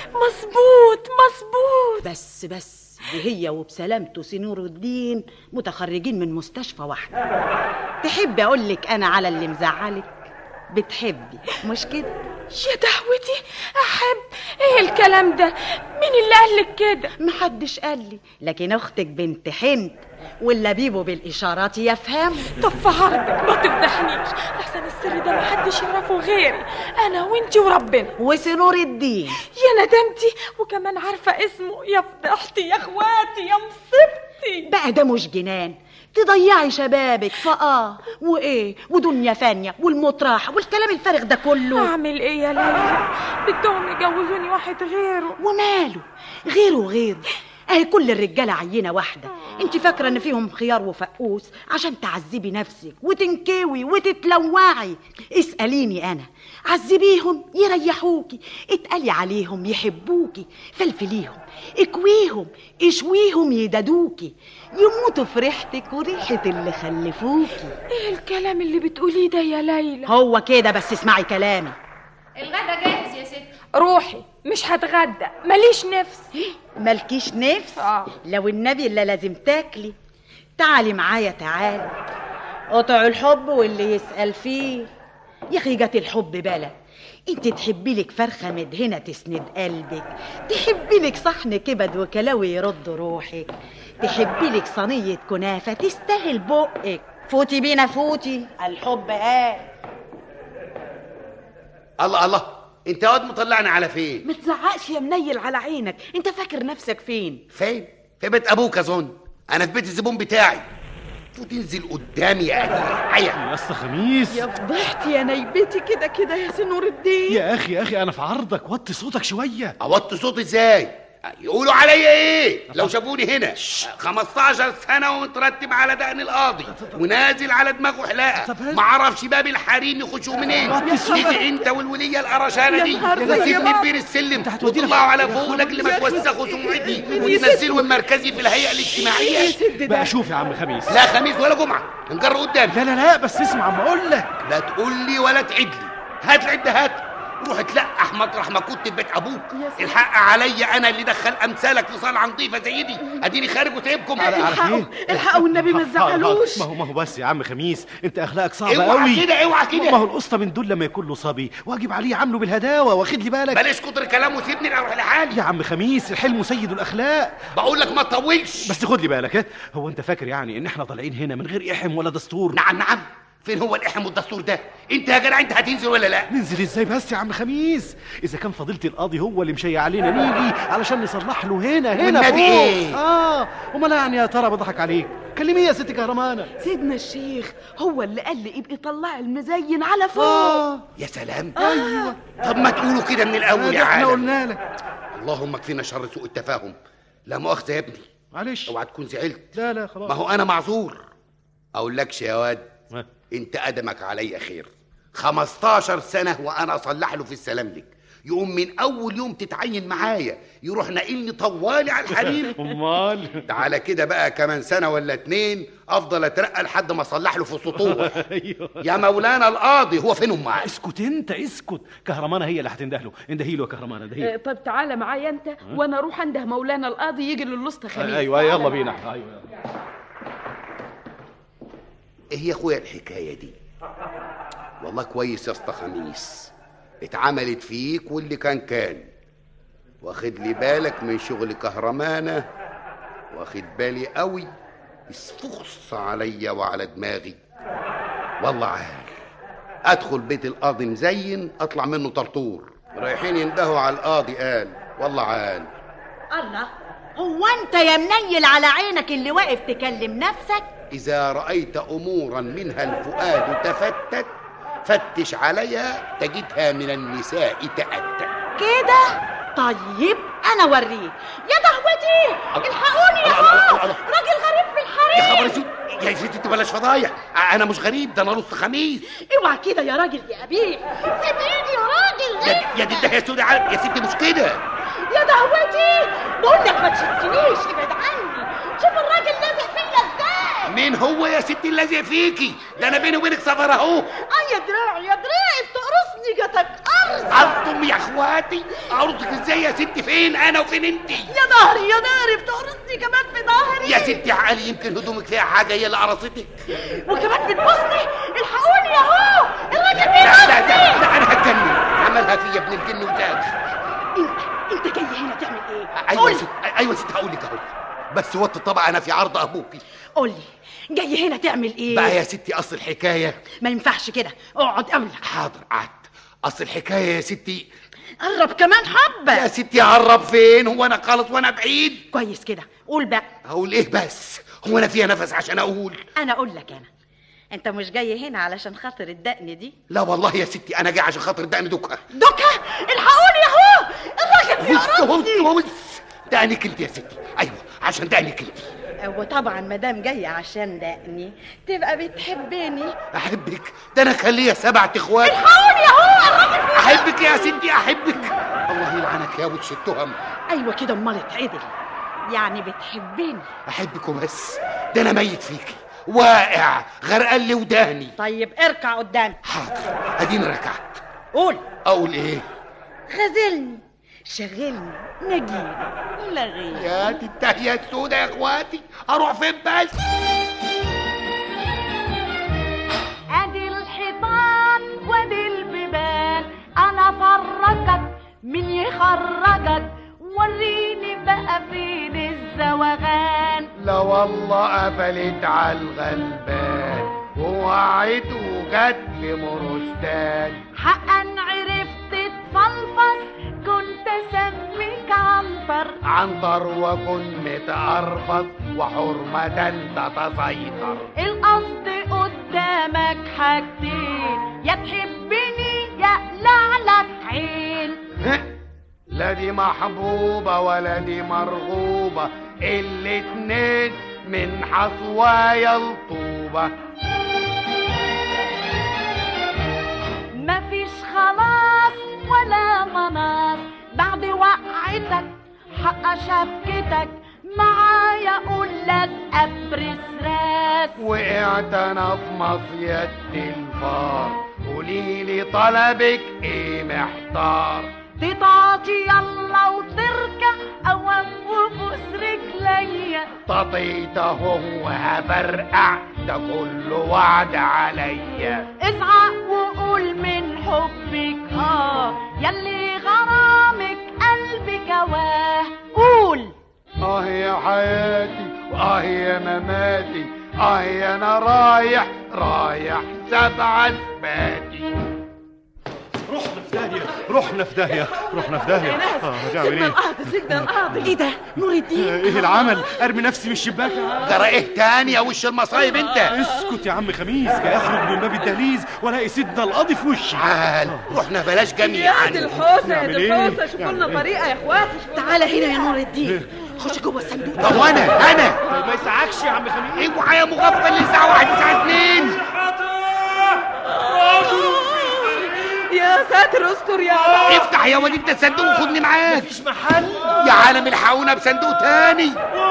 مظبوط مظبوط بس بس دي هي وبسلامته سنور الدين متخرجين من مستشفى واحدة تحبي اقول لك انا على اللي مزعلك بتحبي مش كده يا دهوتي أحب إيه الكلام ده مين اللي قالك كده محدش قال لي لكن اختك بنت هند واللبيبه بالاشارات يفهم طب في عرضك ما تفضحنيش احسن السر ده محدش يعرفه غيري انا وانتي وربنا وسنور الدين يا ندمتي وكمان عارفه اسمه يا فضحتي يا اخواتي يا مصيبتي بقى ده مش جنان تضيعي شبابك فاه وايه ودنيا فانيه والمطرح والكلام الفارغ ده كله اعمل ايه يا ليلى بدهم يجوزوني واحد غيره وماله غيره غيره اهي كل الرجاله عينه واحده انت فاكره ان فيهم خيار وفقوس عشان تعذبي نفسك وتنكوي وتتلوعي اساليني انا عذبيهم يريحوكي اتقلي عليهم يحبوكي فلفليهم اكويهم اشويهم يدادوكي يموتوا في ريحتك وريحه اللي خلفوكي ايه الكلام اللي بتقوليه ده يا ليلى هو كده بس اسمعي كلامي الغدا جاهز يا ست روحي مش هتغدى ماليش نفس مالكيش نفس آه. لو النبي اللي لازم تاكلي تعالي معايا تعالي قطع الحب واللي يسأل فيه يا اخي جت الحب بلا انت تحبي لك فرخه مدهنه تسند قلبك تحبي لك صحن كبد وكلاوي يرد روحك تحبي لك صينيه كنافه تستاهل بقك فوتي بينا فوتي الحب قال الله الله انت واد مطلعني على فين ما تزعقش يا منيل على عينك انت فاكر نفسك فين فين في بيت ابوك اظن انا في بيت الزبون بتاعي وتنزل قدامي يا اخي يا اسطى خميس يا فضحتي يا نيبتي كده كده يا سنور الدين يا اخي يا اخي انا في عرضك وطي صوتك شويه اوطي صوتي ازاي يقولوا عليا ايه لو شافوني هنا 15 سنه ومترتب على دقن القاضي ونازل على دماغه حلاقه ما اعرفش باب الحريم يخشوا منين تيجي انت والوليه القرشانه دي تسيبني ببير السلم وتطلعوا على فوق لاجل ما توسخوا سمعتي وتنزلوا المركزي في الهيئه الاجتماعيه بقى شوف يا عم خميس لا خميس ولا جمعه انجر قدامي لا لا لا بس اسمع ما اقول لك لا تقول لي ولا تعيد لي هات العده هات روح تلقح مطرح ما كنت في بيت ابوك الحق عليا انا اللي دخل امثالك في صالحه نظيفه زي دي اديني خارج وتعبكم على على فين الحقوا والنبي ما تزعلوش ما هو ما هو بس يا عم خميس انت اخلاقك صعبه اوعى قوي كده اوعى كده ما هو القسطى من دول لما يكون له صبي واجب عليه عامله بالهداوه واخد لي بالك بلاش كتر كلام وسيبني اروح لحالي يا عم خميس الحلم سيد الاخلاق بقول لك ما تطولش بس خد لي بالك ها هو انت فاكر يعني ان احنا طالعين هنا من غير احم ولا دستور نعم نعم فين هو الاحم والدستور ده انت يا جدع انت هتنزل ولا لا ننزل ازاي بس يا عم خميس اذا كان فضيله القاضي هو اللي مشيع علينا نيجي علشان نصلح له هنا هنا والنبي فوق. إيه؟ اه امال يعني يا ترى بضحك عليك كلميه يا ست كهرمانه سيدنا الشيخ هو اللي قال لي ابقي طلعي المزين على فوق آه. يا سلام ايوه طب ما تقولوا كده من الاول يا احنا عالم قلنا لك اللهم اكفينا شر سوء التفاهم لا مؤاخذه يا ابني معلش اوعى تكون زعلت لا لا خلاص ما هو انا معذور اقول لكش يا واد ها. انت ادمك عليا خير 15 سنه وانا اصلح له في السلام لك يقوم من اول يوم تتعين معايا يروح ناقلني طوالي على الحريم امال ده على كده بقى كمان سنه ولا اتنين افضل اترقى لحد ما اصلح له في سطوح يا مولانا القاضي هو فين امها اسكت انت اسكت كهرمانه هي اللي هتنده له اندهي له يا كهرمانه آه، اندهي طب تعالى معايا انت وانا اروح انده مولانا القاضي يجي للوسطى خميس ايوه تعالى يلا بينا معايا. ايوه ايه يا اخويا الحكايه دي والله كويس يا اسطى خميس اتعملت فيك واللي كان كان واخد لي بالك من شغل كهرمانه واخد بالي قوي اسفخص عليا وعلى دماغي والله عال ادخل بيت القاضي مزين اطلع منه طرطور رايحين يندهوا على القاضي قال والله عال الله هو انت يا منيل على عينك اللي واقف تكلم نفسك إذا رأيت أمورا منها الفؤاد تفتت فتش عليها تجدها من النساء تأتت كده طيب انا اوريك يا دهوتي الحقوني يا هو راجل غريب في يا خبر الحريم اسود يا ست انت بلاش فضايح انا مش غريب ده انا نص خميس اوعى كده يا راجل يا ابيه سيب ايدي يا راجل يا يا دي ده يا سود عارف يا ست مش كده يا دهوتي بقول لك ما تشدنيش ابعد عني شوف الراجل لازق فيا ازاي مين هو يا ست اللازق فيكي ده انا بيني وبينك سفر اهو اه يا دراعي يا دراعي بتقرصني جاتك قرص عرضتم يا اخواتي ارضك ازاي يا ست فين انا وفين انت يا ظهري يا ظهري بتقرصني كمان في ظهري يا ست عقلي يمكن هدومك فيها حاجه هي اللي قرصتك وكمان بتبصني الحقوني يا هو الراجل لا لا لا, بيبصني لا انا هتجنن عملها فيا ابن الجن وزاد انت انت جاي هنا تعمل ايه ايوه يا ست ايوه يا ست هقول لك اهو بس وطي طبعا انا في عرض ابوكي قول لي جاي هنا تعمل ايه بقى يا ستي اصل الحكايه ما ينفعش كده اقعد قبل حاضر قعدت اصل الحكايه يا ستي قرب كمان حبه يا ستي هرب فين هو انا خالص وانا بعيد كويس كده قول بقى هقول ايه بس هو انا فيها نفس عشان اقول انا اقول لك انا انت مش جاي هنا علشان خاطر الدقن دي لا والله يا ستي انا جاي عشان خاطر دقن دوكا دوكا الحقوني يا هو الراجل بص بيقرصني بص بص دقنك انت يا ستي ايوه عشان دقنك انت وطبعا ما دام جاي عشان دقني تبقى بتحبني احبك ده انا كان ليا سبعة اخوات الحقوني يا هو الراجل بيقرصني احبك يا ستي احبك الله يلعنك يا وش التهم ايوه كده امال اتعدل يعني بتحبني احبك وبس ده انا ميت فيكي واقع غرقان لي وداني طيب اركع قدامي حاضر اديني ركعت قول اقول ايه خذلني شغلني نجيب لغيب يا دي التهية السودة يا اخواتي اروح فين بس ادي الحيطان وادي البيبان انا فرجك من يخرجك وريني بقى فين الزوغان لا والله قفلت على الغلبان ووعيت وجت في مرستان حقا عرفت تفلفص كنت اسميك عنتر عنتر وكن متقرفص وحرمة تتسيطر القصد قدامك حاجتين يا تحبني يا لعلك عين لا دي محبوبة ولا دي مرغوبة الاتنين من حصوايا الطوبة مفيش خلاص ولا مناص بعد وقعتك حق شبكتك معايا قول لازقه برسراس وقعت انا في مصيدة الفار قوليلي طلبك ايه محتار تتعاطي يلا وتركع اوام وبوس رجليا تطيت اهو وهفرقع ده كله وعد عليا ازعق وقول من حبك اه يلي غرامك قلبي جواه قول اه يا حياتي واه يا مماتي اه يا انا رايح رايح سبع اثباتي رحنا في داهيه رحنا في داهيه رحنا في داهيه اه هتعمل سيبنا ايه القاضي سيبنا القاضي ايه ده نور الدين ايه العمل ارمي نفسي من الشباك جرى ايه تاني يا وش المصايب انت اسكت يا عم خميس جاي اخرج من باب الدهليز والاقي سيدنا القاضي في وشي تعال رحنا بلاش جميعا يا دي الحوسه يا نعمل دي إيه؟ الحوسه شوفوا نعمل لنا إيه؟ طريقه يا اخواتي تعالى هنا يا نور الدين خش جوه الصندوق طب وانا انا ما يسعكش يا عم خميس اوعى يا مغفل الساعه واحد الساعه اتنين يا ساتر استر يا رب افتح يا وليد ده الصندوق وخدني معاك مفيش محل يا عالم الحقونا بصندوق تاني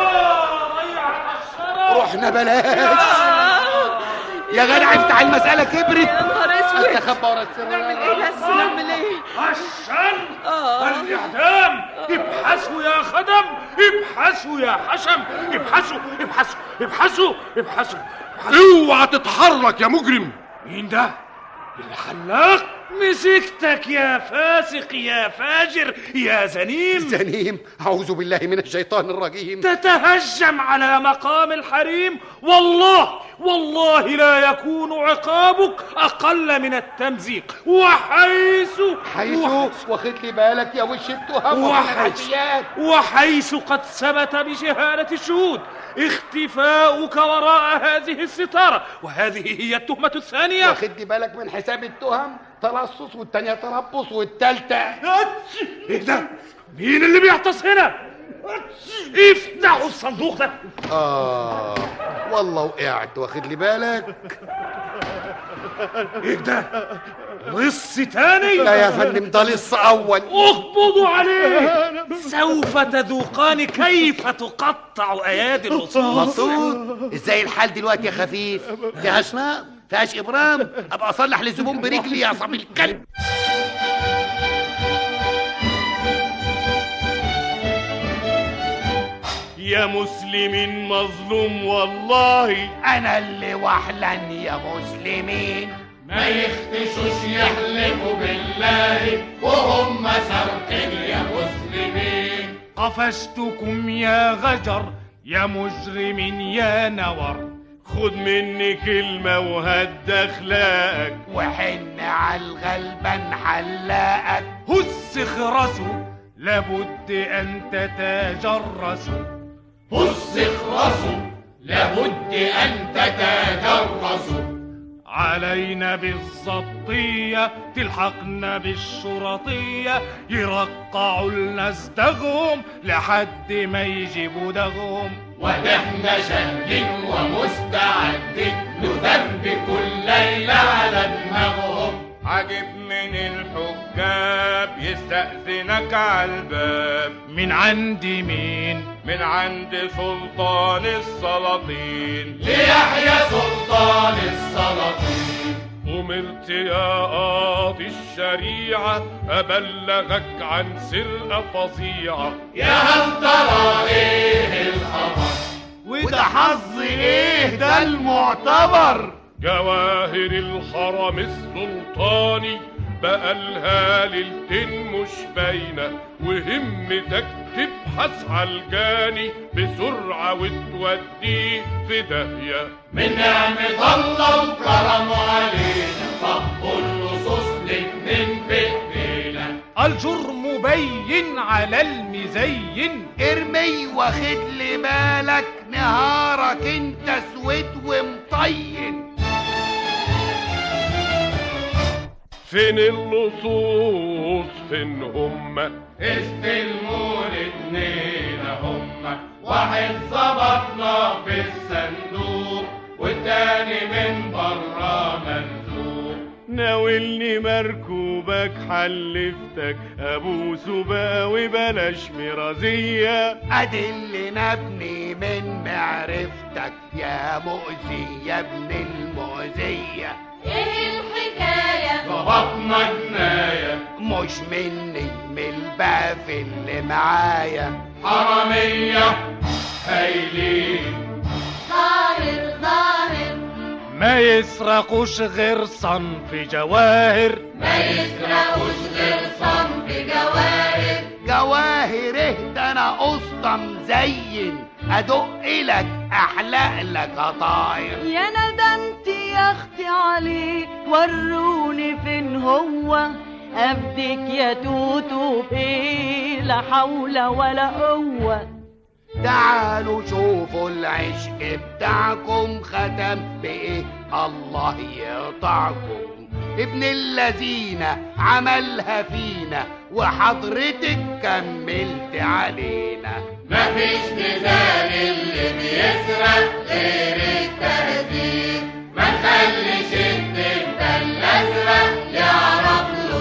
رحنا بلاش يا جدع افتح المسألة كبرت يا نهار اسود استخبى ورا السر نعمل ايه بس نعمل ايه عشان آه. والاعدام ابحثوا يا خدم ابحثوا يا حشم ابحثوا ابحثوا ابحثوا ابحثوا اوعى تتحرك يا مجرم مين ده الحلاق مسكتك يا فاسق يا فاجر يا زنيم زنيم أعوذ بالله من الشيطان الرجيم تتهجم على مقام الحريم والله والله لا يكون عقابك أقل من التمزيق وحيث حيث واخد لي بالك يا وش التهم ومن وحيث, الحشيات وحيث قد ثبت بشهادة الشهود اختفاؤك وراء هذه الستارة وهذه هي التهمة الثانية واخد لي بالك من حساب التهم تلصص والتانية تربص والتالتة ايه ده مين اللي بيعطس هنا افتحوا الصندوق ده آه والله وقعت واخد لي بالك ايه ده لص تاني لا يا فندم ده لص أول اقبضوا عليه سوف تذوقان كيف تقطع ايادي اللصوص مبسوط ازاي الحال دلوقتي يا خفيف فيهاش نار فيهاش ابرام ابقى اصلح للزبون برجلي يا صبي الكلب يا مسلم مظلوم والله انا اللي وحلن يا مسلمين ما يختشوش يحلفوا بالله وهم سرقين يا مسلمين قفشتكم يا غجر يا مجرم يا نور خد مني كلمة وهد أخلاقك وحن على الغلبان حلاقك هس خرسه لابد أن تتجرسوا هز اخرسوا لابد أن تتجرسوا علينا بالزبطية تلحقنا بالشرطية يرقعوا لنا ازدغهم لحد ما يجيبوا دغهم ودحنا شاهدين ومستعدين نذنب كل ليلة على دماغهم عجب من الحجاب يستأذنك على الباب من عند مين؟ من عند سلطان السلاطين ليحيى سلطان السلاطين أمرت يا قاضي الشريعة أبلغك عن سرقة فظيعة يا هل ترى ايه الخبر وده حظ ايه ده المعتبر جواهر الحرم السلطاني بقى لها ليلتين مش باينة وهمتك تبحث عالجاني بسرعة وتوديه في داهية من نعمة الله وكرمه علينا طب اللصوص الاتنين في ايدينا الجرم بين على المزين ارمي واخد لي بالك نهارك انت اسود ومطين فين اللصوص فين هما استلموا الاتنين هما واحد ظبطنا في الصندوق والتاني من برا منزوق ناولني مركوبك حلفتك ابوسه بقى وبلاش مرازية ادي اللي نبني من معرفتك يا مؤذي يا ابن المؤذية ايه الحكاية ظبطنا جناية مش مني من الباف اللي معايا حرامية هايلين ظاهر ظاهر ما يسرقوش غير صنف جواهر ما يسرقوش غير صنف جواهر جواهر اهدى انا قسطة مزين ادق لك احلق لك قطاير يا ندمتي يا اختي عليه وروني فين هو ابدك يا توتو بايه لا حول ولا قوه تعالوا شوفوا العشق بتاعكم ختم بايه الله يقطعكم ابن الذين عملها فينا وحضرتك كملت علينا مفيش مثال اللي بيسرق غير التهذيب ما نخليش الدب الازرق يعرف له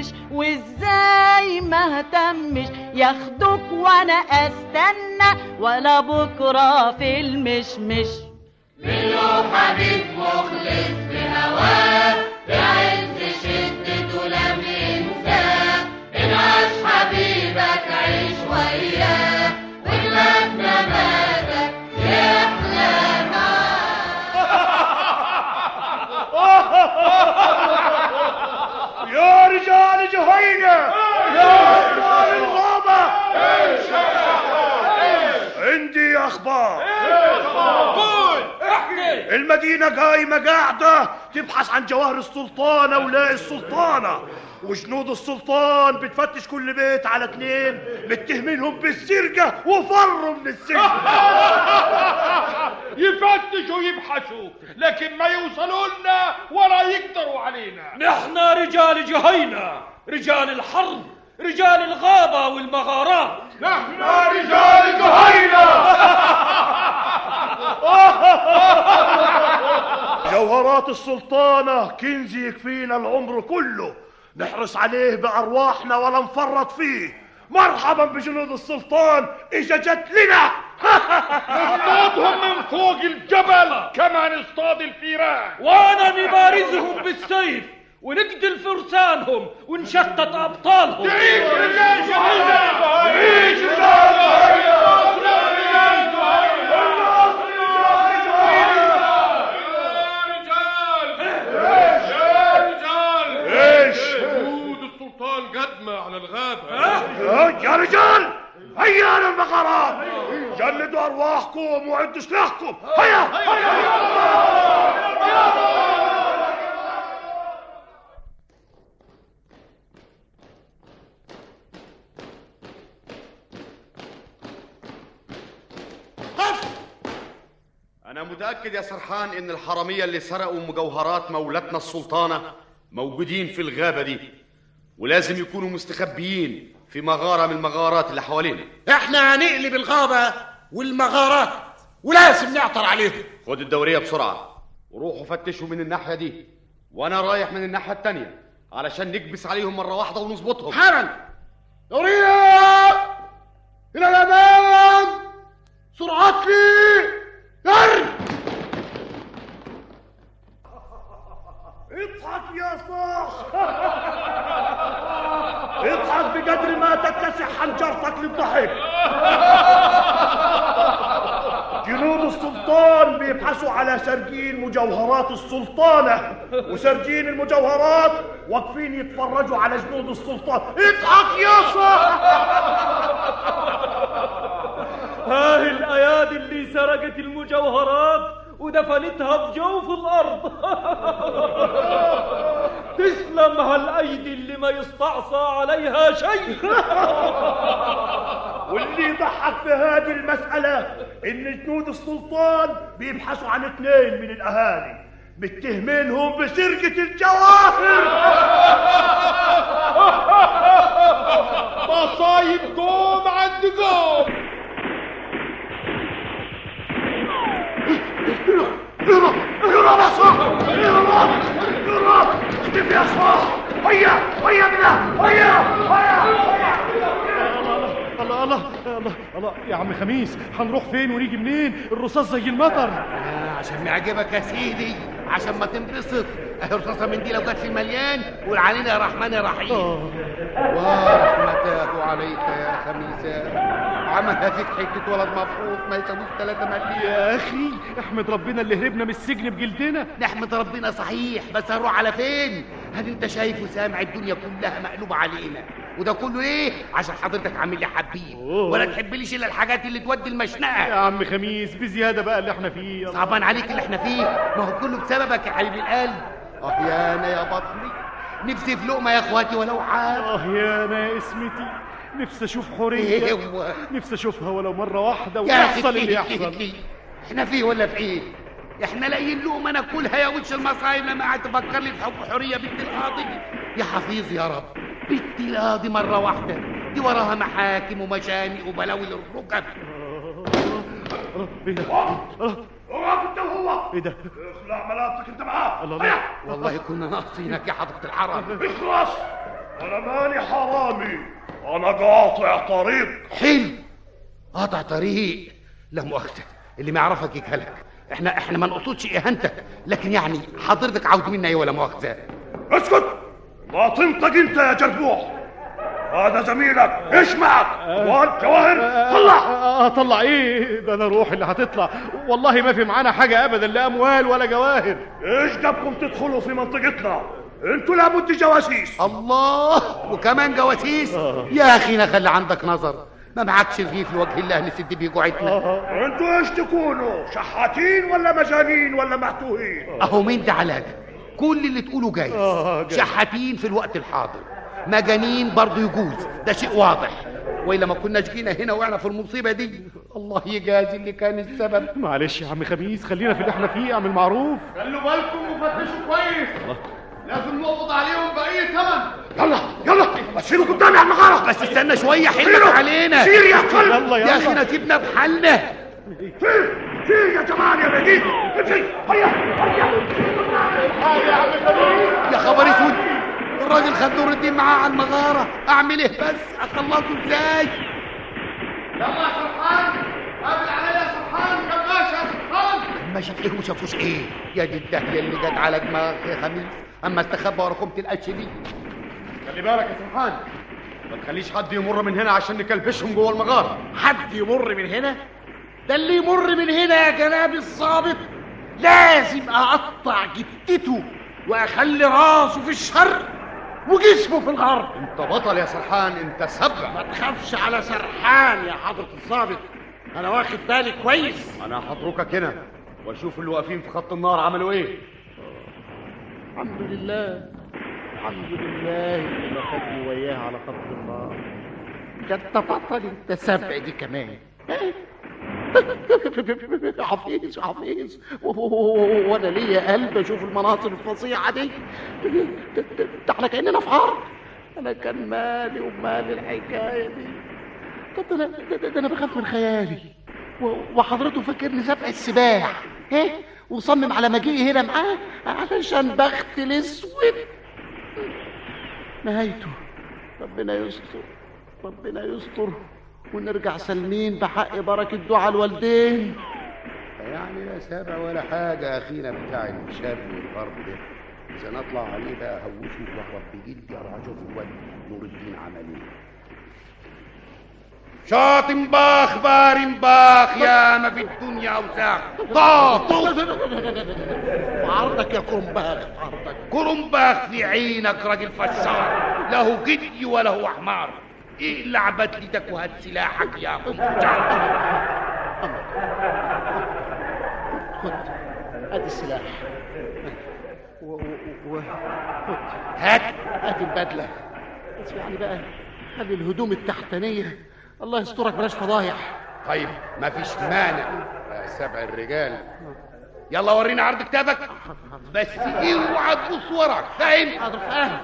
اهتمش وازاي ما اهتمش ياخدوك وانا استنى ولا بكره في المشمش منه حبيب مخلص بهواه في عز شدته لم ينساه إن عاش حبيبك عيش وياه وإنك نباتك يحلى يا رجال جهينة يا رجال الغابة عندي أخبار قول احكي المدينة قايمة قاعدة تبحث عن جواهر السلطانة ولاقي السلطانة وجنود السلطان بتفتش كل بيت على اتنين متهمينهم بالسرقة وفروا من السجن يفتشوا يبحثوا لكن ما يوصلوا لنا ولا يقدروا علينا نحن رجال جهينة رجال الحرب رجال الغابة والمغارات نحن رجال جهينة جوهرات السلطانة كنز يكفينا العمر كله نحرص عليه بأرواحنا ولا نفرط فيه مرحبا بجنود السلطان إجا جت لنا نصطادهم من فوق الجبل كما نصطاد الفيران وانا نبارزهم بالسيف ونقتل فرسانهم ونشتت ابطالهم تعيش رجال جهينة تعيش رجال ايش جنود السلطان قدمة على الغابة يا رجال هيا للمغارات جلدوا ارواحكم وعدوا سلاحكم هيا أنا متأكد يا سرحان إن الحرامية اللي سرقوا مجوهرات مولاتنا السلطانة موجودين في الغابة دي ولازم يكونوا مستخبيين في مغارة من المغارات اللي حوالينا احنا هنقلب الغابة والمغارات ولازم نعثر عليهم خد الدورية بسرعة وروحوا فتشوا من الناحية دي وأنا رايح من الناحية التانية علشان نكبس عليهم مرة واحدة ونظبطهم حالا دورية إلى الأمام سرعة لي ير اضحك يا صاح اضحك بقدر ما تتسع حنجرتك للضحك جنود السلطان بيبحثوا على سرجين مجوهرات السلطانة وسرجين المجوهرات واقفين يتفرجوا على جنود السلطان اضحك يا صاح ها الايادي اللي سرقت المجوهرات ودفنتها في جوف الارض تسلم هالايدي اللي ما يستعصى عليها شيء واللي يضحك في هذه المسألة إن جنود السلطان بيبحثوا عن اثنين من الأهالي متهمينهم بسرقة الجواهر مصايب قوم عند قوم اهرب اهرب يا صاح اهرب اهرب اختفي يا صاح هيا هيا بنا هيا هيا الله الله الله الله يا عم خميس هنروح فين ونيجي منين الرصاص زي المطر آه عشان معجبك يا سيدي عشان ما تنبسط اهي رصاصة من دي لو جت في المليان قول علينا يا رحمن يا رحيم ورحمته عليك يا خميسة عملها فيك حتة ولد مبسوط ما يساويش ثلاثة مليون يا اخي احمد ربنا اللي هربنا من السجن بجلدنا نحمد ربنا صحيح بس هنروح على فين هل انت شايف وسامع الدنيا كلها مقلوبة علينا وده كله ليه عشان حضرتك عامل لي حبيب ولا تحبليش الا الحاجات اللي تودي المشنقة يا عم خميس بزيادة بقى اللي احنا فيه صعبان عليك اللي احنا فيه ما هو كله بسببك يا حبيب القلب اه يا انا يا بطني نفسي في لقمة يا اخواتي ولو عاد اه يا انا يا اسمتي نفسي اشوف حورية إيه هو؟ نفسي اشوفها ولو مرة واحدة يا ويحصل أخي اللي فيه- يحصل فيه- احنا فيه ولا في ايه احنا لاقيين لقمة ناكلها يا وش المصايب لما قاعد تفكر لي في حب حورية بنت القاضي يا حفيظ يا رب بنت القاضي مرة واحدة دي وراها محاكم ومشانق وبلاوي للركب ايه ده اقف انت وهو ايه ده اخلع ملابسك انت معاه الله الله والله كنا ناقصينك يا حضرة الحرم اخلص انا انا ماني حرامي انا قاطع طريق حلو قاطع طريق لا مؤاخذة اللي ما يعرفك يجهلك احنا احنا ما نقصدش اهانتك لكن يعني حضرتك عاوز منا ايه ولا مؤاخذة اسكت ما تنطق انت يا جربوع هذا زميلك ايش معك جوال جواهر طلع آه طلع ايه ده انا روحي اللي هتطلع والله ما في معانا حاجه ابدا لا اموال ولا جواهر ايش جابكم تدخلوا في منطقتنا انتوا لابد جواسيس الله وكمان جواسيس يا اخي خلي عندك نظر ما معكش رغيف لوجه الله نسد بيه جوعتنا انتوا ايش تكونوا شحاتين ولا مجانين ولا محتوهين اهو مين ده علاج كل اللي تقوله جايز آه، جايز. شحاتين في الوقت الحاضر مجانين برضه يجوز ده شيء واضح والا ما كناش جينا هنا وقعنا في المصيبه دي الله يجازي اللي كان السبب معلش يا عم خميس خلينا في اللي احنا فيه اعمل معروف خلوا بالكم وفتشوا كويس لازم نقبض عليهم بأي ثمن يلا يلا بشيلوا قدامي على المغاره بس استنى شويه شيلوا. حلك علينا سير يا كلب يلا يا اخي نسيبنا بحالنا سير سير يا جمال يا بهيج امشي هيا هيا يا خبر اسود الراجل خد نور الدين معاه على المغاره اعمل ايه بس اخلصه ازاي يلا يا سرحان قابل عليا يا سرحان كماشة يا سرحان ما شاف ايه وما شافوش ايه يا دي الدهيه اللي جت على دماغك يا خميس اما استخبى ورا كومه القش دي خلي بالك يا سرحان ما تخليش حد يمر من هنا عشان نكلبشهم جوه المغاره حد يمر من هنا ده اللي يمر من هنا يا جناب الظابط لازم اقطع جتته واخلي راسه في الشرق وجسمه في الغرب انت بطل يا سرحان انت سبع ما تخافش على سرحان يا حضرة الظابط انا واخد بالي كويس انا هتركك هنا واشوف اللي واقفين في خط النار عملوا ايه الحمد لله الحمد لله اللي ما خدني وياه على خط النار كانت بطل انت سبع دي كمان حفيظ حفيظ وانا ليا قلب اشوف المناظر الفظيعه دي ده احنا كاننا في حرب انا كان مالي ومال الحكايه دي طب ده انا ده, ده انا بخاف من خيالي و- وحضرته فاكرني سبع السباع ايه وصمم على مجيئي هنا معاه علشان بخت الاسود نهايته ربنا يستر ربنا يستر ونرجع سالمين بحق بركة دعاء الوالدين يعني لا سابع ولا حاجة أخينا بتاع الشاب والغرب ده إذا نطلع عليه بقى هوشه وأخبط بجلدي أروح أشوف الواد نور الدين عمل إيه شاطم باخ بارم باخ يا ما في الدنيا أوساخ طاطو وعرضك يا كرنباخ عرضك كرنباخ في عينك راجل فشار له جدي وله حمار ايه اللي عبت لي ده وهات سلاحك يا قنبجار خد ادي السلاح و... و... و... خد هات ادي البدله بس يعني بقى خلي الهدوم التحتانيه الله يسترك بلاش فضايح طيب مفيش مانع يا سبع الرجال يلا ورينا عرض كتابك بس اوعى تبص وراك فاهم حاضر فاهم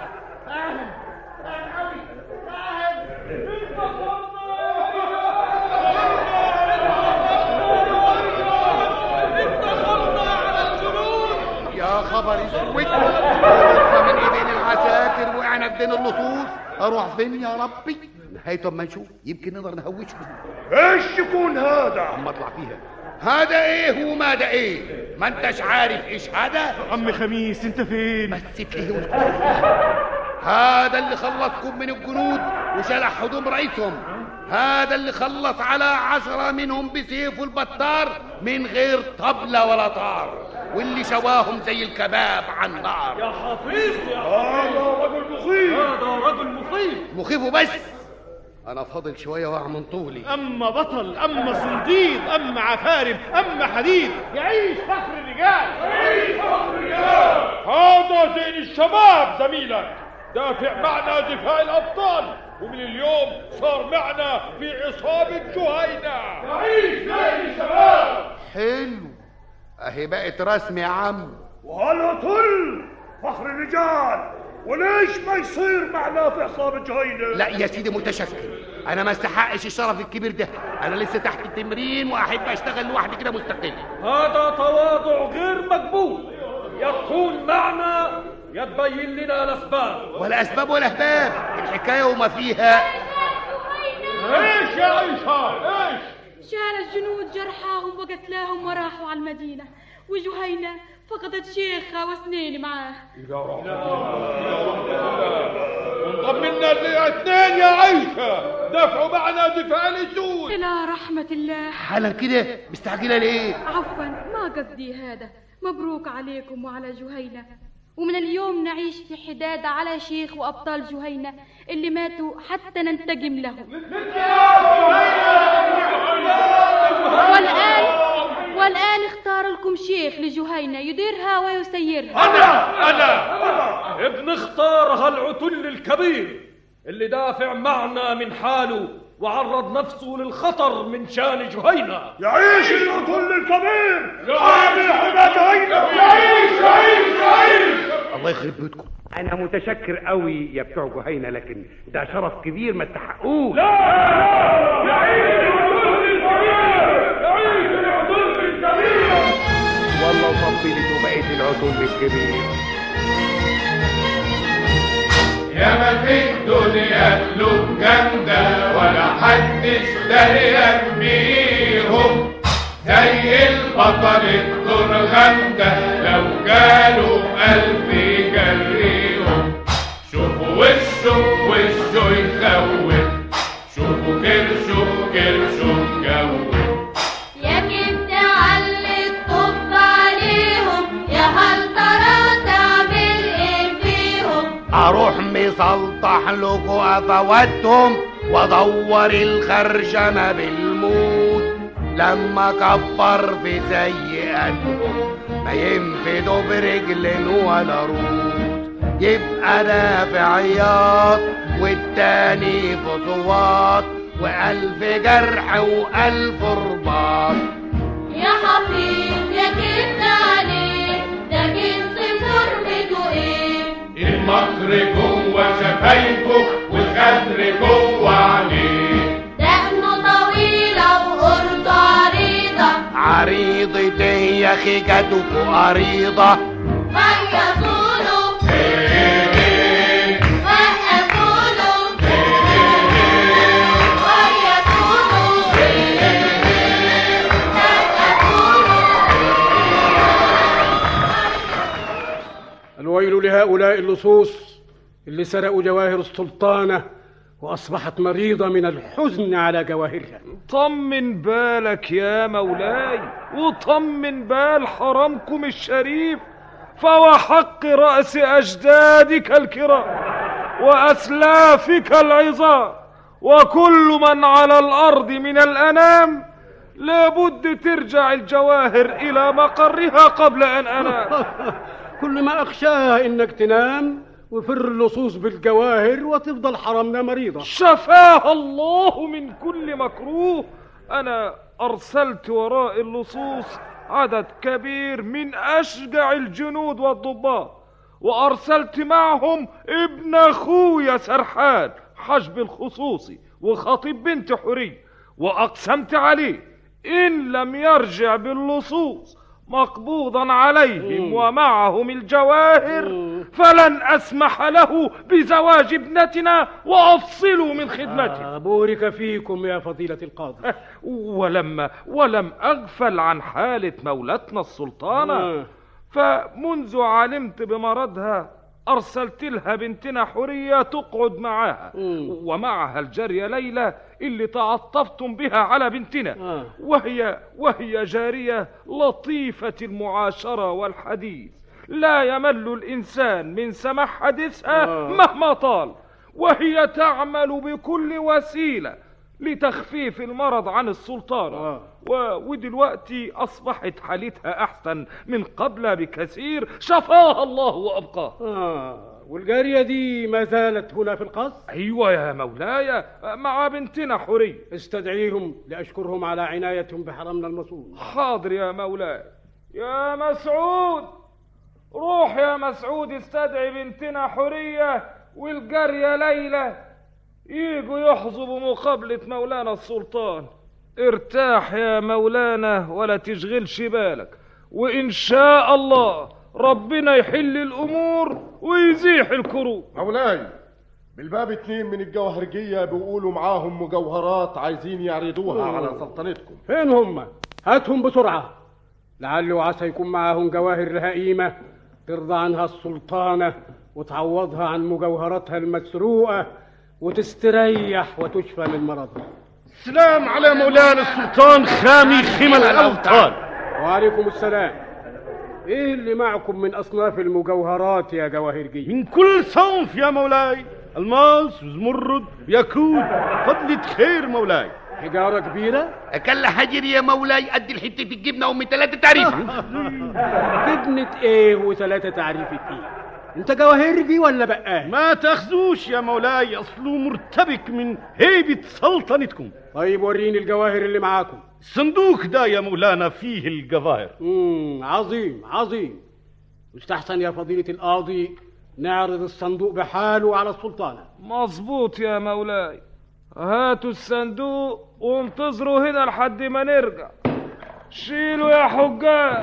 يا خبر اسود لسه من ايدين العساكر وقعنا في دين اللصوص اروح فين يا ربي نهايته اما نشوف يمكن نقدر نهوشه ايش يكون هذا اما اطلع فيها هذا ايه وما ده ايه ما انتش عارف ايش هذا عم خميس انت فين بس فيه هذا اللي خلصكم من الجنود وشلح هدوم رئيسهم هذا اللي خلص على عشرة منهم بسيفه البطار من غير طبلة ولا طار واللي شواهم زي الكباب على النار يا حفيظ يا هذا رجل مخيف هذا رجل مخيف مخيف وبس انا فاضل شوية واقع من طولي اما بطل اما صنديق اما عفارم اما حديد يعيش فخر الرجال يعيش فخر الرجال هذا زين الشباب زميلك دافع معنا دفاع الأبطال ومن اليوم صار معنا في عصابة جهينة يعيش زين الشباب حلو اهي بقت رسم يا عم وهلا طل فخر الرجال وليش ما يصير معنا في عصابة جهينة لا يا سيدي متشكر انا ما استحقش الشرف الكبير ده انا لسه تحت التمرين واحب اشتغل لوحدي كده مستقل هذا تواضع غير مقبول يكون معنا يا تبين لنا الاسباب ولا اسباب ولا اهباب الحكايه وما فيها ايش يا عيشه ايش شال الجنود جرحاهم وقتلاهم وراحوا على المدينة وجهينة فقدت شيخها واثنين معاه طمنا الاثنين يا عيشه دفعوا معنا دفاع الاسود إلى رحمة الله حالا كده مستعجله ليه عفوا ما قصدي هذا مبروك عليكم وعلى جهينة ومن اليوم نعيش في حداد على شيخ وأبطال جهينة اللي ماتوا حتى ننتقم لهم والآن والآن اختار لكم شيخ لجهينة يديرها ويسيرها انا انا ابن اختار هالعتل الكبير اللي دافع معنا من حاله وعرض نفسه للخطر من شان جهينة يعيش العتل الكبير يعيش حماة جهينة يعيش يعيش يعيش الله يخرب بيتكم انا متشكر قوي يا بتوع جهينه لكن ده شرف كبير ما تحققوش لا يعيش العتل الكبير يعيش العتل الكبير والله وطبلت وبقيت العتل الكبير يا ما في الدنيا قلوب جامدة ولا حدش دريان بيهم زي البطل الدور غامدة لو جاله ألف يجريهم شوفوا وشه وشه يخوف شوفوا كرشه كرشه مجوف يا كنت علي الطب عليهم يا هل ترى تعمل ايه فيهم اروح مسلطح لكم افواتهم وادور الخرشمه بالموت لما كفر في سيئاتهم ما ينفدوا برجل ولا روت يبقى ده في عياط والتاني في صوات والف جرح والف رباط يا حفيظ يا كنت عليه ده جنس تربته ايه المكر جوه شفايفه والغدر جوه عينيه دقنه طويلة وقرطه عريضة عريضة يا اخي جاتك عريضة فيصوله وقفوله الويل لهؤلاء اللصوص اللي سرقوا جواهر السلطانة وأصبحت مريضة من الحزن على جواهرها طمن بالك يا مولاي وطمن بال حرمكم الشريف فوحق رأس أجدادك الكرام وأسلافك العظام وكل من على الأرض من الأنام لابد ترجع الجواهر إلى مقرها قبل أن أنام كل ما أخشاه إنك تنام وفر اللصوص بالجواهر وتفضل حرمنا مريضة شفاها الله من كل مكروه أنا أرسلت وراء اللصوص عدد كبير من أشجع الجنود والضباط وأرسلت معهم ابن أخويا سرحان حجب الخصوصي وخطيب بنت حري وأقسمت عليه إن لم يرجع باللصوص مقبوضا عليهم ومعهم الجواهر فلن أسمح له بزواج ابنتنا وأفصله من خدمته آه بورك فيكم يا فضيلة القاضي ولما ولم أغفل عن حالة مولتنا السلطانة فمنذ علمت بمرضها أرسلت لها بنتنا حرية تقعد معاها ومعها الجارية ليلى اللي تعطفتم بها على بنتنا وهي وهي جارية لطيفة المعاشرة والحديث لا يمل الإنسان من سماع حديثها مهما طال وهي تعمل بكل وسيلة لتخفيف المرض عن السلطانة و... ودلوقتي أصبحت حالتها أحسن من قبل بكثير شفاها الله وأبقاها آه والجارية دي ما زالت هنا في القصر أيوة يا مولاي مع بنتنا حري استدعيهم لأشكرهم على عنايتهم بحرمنا المسؤول حاضر يا مولاي يا مسعود روح يا مسعود استدعي بنتنا حرية والجارية ليلى يجوا يحظوا بمقابلة مولانا السلطان ارتاح يا مولانا ولا تشغلش بالك وإن شاء الله ربنا يحل الامور ويزيح الكروب مولاي بالباب اتنين من الجوهرجية بيقولوا معاهم مجوهرات عايزين يعرضوها أوه. على سلطنتكم فين هم هاتهم بسرعة لعل وعسى يكون معاهم جواهر هئيمة ترضى عنها السلطانة وتعوضها عن مجوهراتها المسروقة وتستريح وتشفى من مرضها سلام على مولانا السلطان خامي خمل الأوطان وعليكم السلام ايه اللي معكم من اصناف المجوهرات يا جواهرجي من كل صنف يا مولاي الماس وزمرد ياقوت فضلة خير مولاي حجارة كبيرة أكل حجر يا مولاي قد الحتة الجبنة أم ثلاثة تعريف جبنة ايه وثلاثة تعريفة ايه انت جواهرجي ولا بقال ما تاخذوش يا مولاي اصله مرتبك من هيبة سلطنتكم طيب وريني الجواهر اللي معاكم الصندوق ده يا مولانا فيه الجواهر امم عظيم عظيم يستحسن يا فضيلة القاضي نعرض الصندوق بحاله على السلطانة مظبوط يا مولاي هاتوا الصندوق وانتظروا هنا لحد ما نرجع شيلوا يا حجاج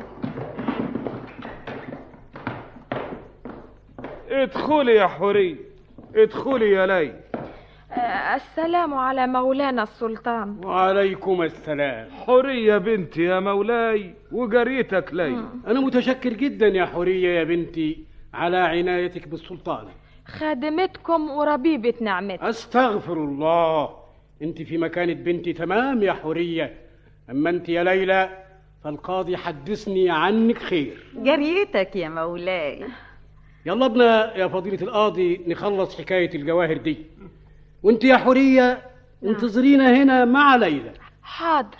ادخلي يا حورية ادخلي يا ليل آه، السلام على مولانا السلطان وعليكم السلام حورية بنتي يا مولاي وجريتك ليل أنا متشكر جدا يا حورية يا بنتي على عنايتك بالسلطانة خادمتكم وربيبة نعمتك أستغفر الله أنت في مكانة بنتي تمام يا حورية أما أنت يا ليلى فالقاضي حدثني عنك خير جريتك يا مولاي يلا بنا يا فضيلة القاضي نخلص حكاية الجواهر دي وانت يا حورية انتظرينا هنا مع ليلى حاضر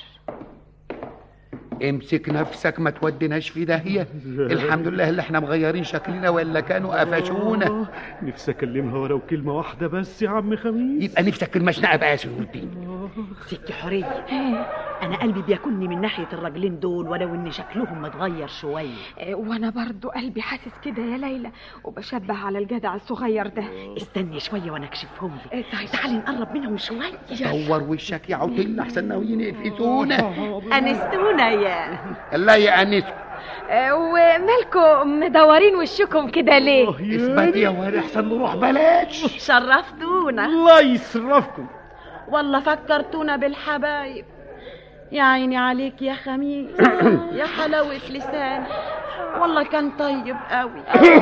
امسك نفسك ما توديناش في داهية الحمد لله اللي احنا مغيرين شكلنا ولا كانوا قفشونا نفسي اكلمها ولو كلمة واحدة بس يا عم خميس يبقى نفسك في المشنقة بقى يا سنور الدين ست حورية أنا قلبي بياكلني من ناحية الراجلين دول ولو إن شكلهم متغير شوية آه، وانا برضو قلبي حاسس كده يا ليلى وبشبه على الجدع الصغير ده استني شوية وأنا أكشفهم لك آه، طيب. تعالي نقرب منهم شوية دور وشك يا عطل احسن ناويين يقفزونا أنستونا يا الله يا انس آه، ومالكم مدورين وشكم كده ليه اثبت يا واد احسن نروح بلاش شرفتونا الله يسرفكم والله فكرتونا بالحبايب يا عيني عليك يا خميس يا حلاوة لسان والله كان طيب قوي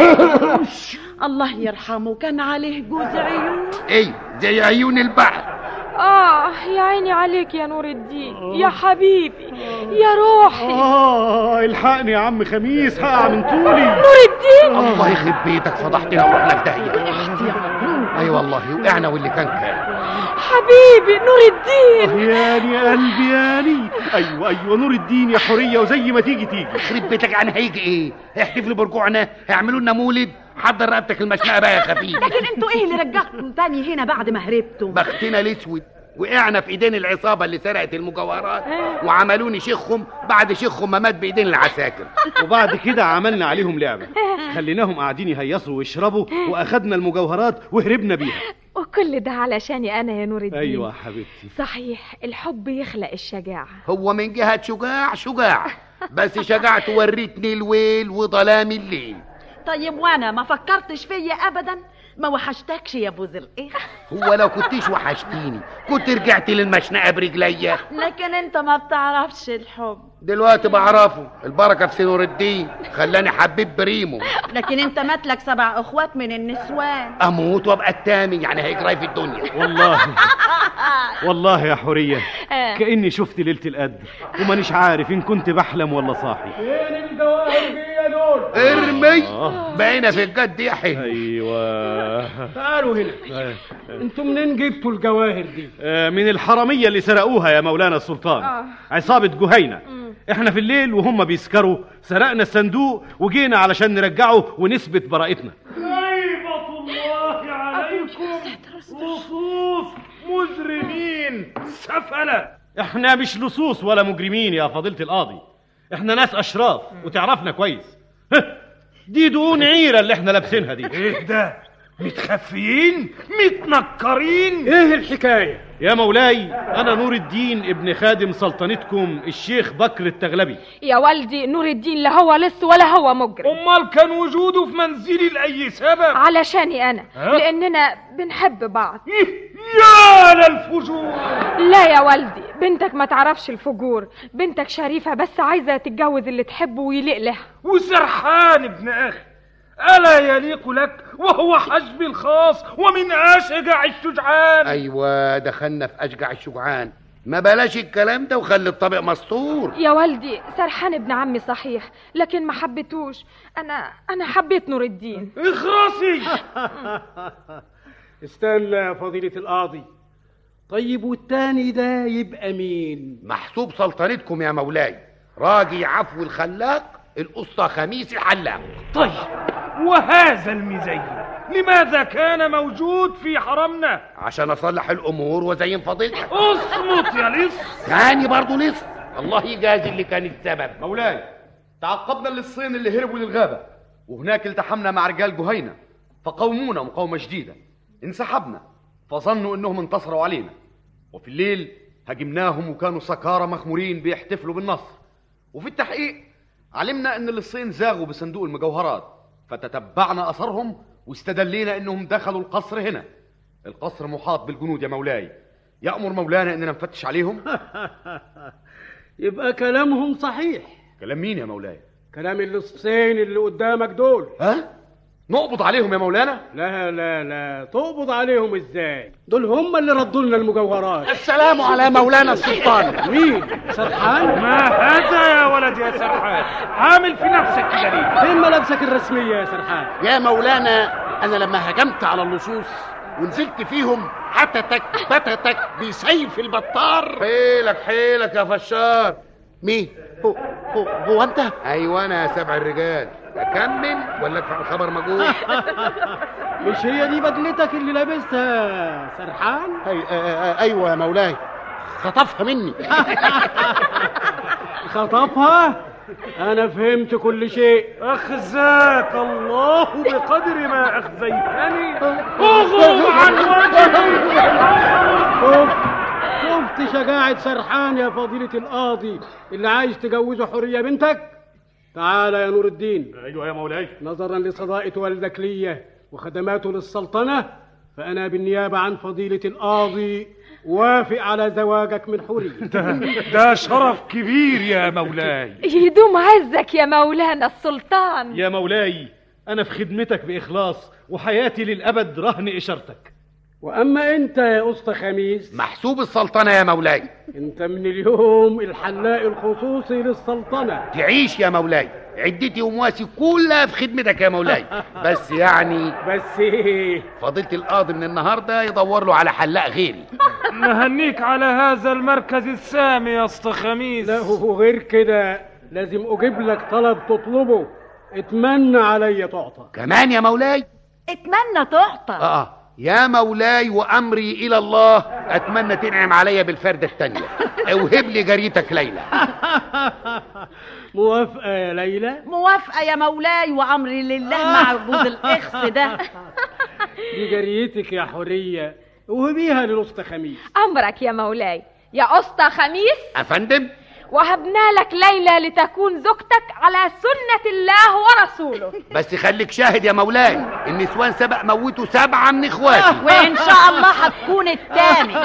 الله يرحمه كان عليه جوز عيون ايه زي عيون البحر اه يا عيني عليك يا نور الدين يا حبيبي يا روحي اه الحقني يا عم خميس هقع من طولي نور الدين الله يخرب بيتك فضحتنا ورحنا في داهية اي والله وقعنا واللي كان كان حبيبي نور الدين ياني يا قلبي ياني ايوه ايوه نور الدين يا حوريه وزي ما تيجي تيجي يخرب بيتك يعني هيجي ايه احتفلوا برجوعنا هيعملوا لنا مولد حضر رقبتك المشنقه بقى يا خفيف لكن انتوا ايه اللي رجعكم تاني هنا بعد ما هربتم بختنا الاسود وقعنا في ايدين العصابه اللي سرقت المجوهرات وعملوني شيخهم بعد شيخهم ما مات بايدين العساكر وبعد كده عملنا عليهم لعبه خليناهم قاعدين يهيصوا ويشربوا واخدنا المجوهرات وهربنا بيها وكل ده علشاني انا يا نور الدين ايوه يا حبيبتي صحيح الحب يخلق الشجاعة هو من جهه شجاع شجاع بس شجاعته وريتني الويل وظلام الليل طيب وانا ما فكرتش فيا ابدا ما وحشتكش يا ابو زرقين هو لو كنتيش وحشتيني كنت رجعت للمشنقه برجليا لكن انت ما بتعرفش الحب دلوقتي بعرفه البركه في سنور الدين خلاني حبيب بريمو لكن انت ماتلك سبع اخوات من النسوان اموت وابقى التامي يعني هيجري في الدنيا والله والله يا حوريه آه. كاني شفت ليله القدر ومانيش عارف ان كنت بحلم ولا صاحي فين الجواهرجية دول ارمي بقينا في الجد يحيى ايوه تعالوا هنا انتوا منين جبتوا الجواهر دي آه، من الحراميه اللي سرقوها يا مولانا السلطان آه. عصابه جهينه احنا في الليل وهم بيسكروا سرقنا الصندوق وجينا علشان نرجعه ونثبت براءتنا هيبة الله عليكم لصوص مجرمين سفلة احنا مش لصوص ولا مجرمين يا فضيله القاضي احنا ناس اشراف وتعرفنا كويس هه، دي دهون عيره اللي احنا لابسينها دي ايه ده متخفيين متنكرين ايه الحكايه يا مولاي انا نور الدين ابن خادم سلطنتكم الشيخ بكر التغلبي يا والدي نور الدين لا هو لص ولا هو مجرم امال كان وجوده في منزلي لاي سبب علشاني انا ها؟ لاننا بنحب بعض يا للفجور لا يا والدي بنتك ما تعرفش الفجور بنتك شريفة بس عايزة تتجوز اللي تحبه ويليق لها وسرحان ابن اخي الا يليق لك وهو حجبي الخاص ومن اشجع الشجعان ايوه دخلنا في اشجع الشجعان ما بلاش الكلام ده وخلي الطبق مسطور يا والدي سرحان ابن عمي صحيح لكن ما حبيتوش انا انا حبيت نور الدين اخرسي استنى يا فضيلة القاضي طيب والتاني ده يبقى مين محسوب سلطنتكم يا مولاي راجي عفو الخلاق القصة خميس الحلاق طيب وهذا المزين لماذا كان موجود في حرمنا عشان اصلح الامور وزين فضيلتك اصمت يا لص تاني برضه لص الله يجازي اللي كان السبب مولاي تعقبنا للصين اللي هربوا للغابة وهناك التحمنا مع رجال جهينة فقومونا مقاومة شديدة انسحبنا فظنوا انهم انتصروا علينا وفي الليل هاجمناهم وكانوا سكارى مخمورين بيحتفلوا بالنصر وفي التحقيق علمنا ان الصين زاغوا بصندوق المجوهرات فتتبعنا اثرهم واستدلينا انهم دخلوا القصر هنا القصر محاط بالجنود يا مولاي يأمر مولانا اننا نفتش عليهم يبقى كلامهم صحيح كلام مين يا مولاي كلام اللصين اللي قدامك دول ها نقبض عليهم يا مولانا لا لا لا تقبض عليهم ازاي دول هم اللي ردوا لنا المجوهرات السلام على مولانا السلطان مين سرحان ما هذا يا ولد يا سرحان عامل في نفسك كده ليه فين ملابسك الرسميه يا سرحان يا مولانا انا لما هجمت على اللصوص ونزلت فيهم حتتك بتتك بسيف البطار حيلك حيلك يا فشار مين هو, هو, هو انت ايوه انا يا سبع الرجال اكمل ولا ادفع الخبر مجهول مش هي دي بدلتك اللي لابسها سرحان أي آه آه ايوه يا مولاي خطفها مني خطفها انا فهمت كل شيء اخزاك الله بقدر ما اخزيتني اغضب عن شفت شفت شجاعة سرحان يا فضيلة القاضي اللي عايز تجوزه حورية بنتك تعال يا نور الدين ايوه يا مولاي نظرا لصداقة والدك ليا وخدماته للسلطنة فأنا بالنيابة عن فضيلة القاضي وافق على زواجك من حورية ده, ده شرف كبير يا مولاي يدوم عزك يا مولانا السلطان يا مولاي انا في خدمتك باخلاص وحياتي للابد رهن اشارتك وأما أنت يا أسطى خميس محسوب السلطنة يا مولاي أنت من اليوم الحلاق الخصوصي للسلطنة تعيش يا مولاي عدتي ومواسي كلها في خدمتك يا مولاي بس يعني بس ايه فضيلة القاضي من النهاردة يدور له على حلاق غيري نهنيك على هذا المركز السامي يا اسطى خميس لا وغير كده لازم أجيب لك طلب تطلبه اتمنى عليا تعطى كمان يا مولاي اتمنى تعطى اه يا مولاي وامري الى الله اتمنى تنعم عليا بالفردة التانية اوهب لي جريتك ليلى موافقة يا ليلى موافقة يا مولاي وأمري لله مع جوز الإخس ده دي جريتك يا حورية وهبيها للأسطى خميس أمرك يا مولاي يا أسطى خميس افندم وهبنا لك ليلى لتكون زوجتك على سنة الله ورسوله بس خليك شاهد يا مولاي النسوان سبق موتوا سبعة من اخواتي وإن شاء الله هتكون التاني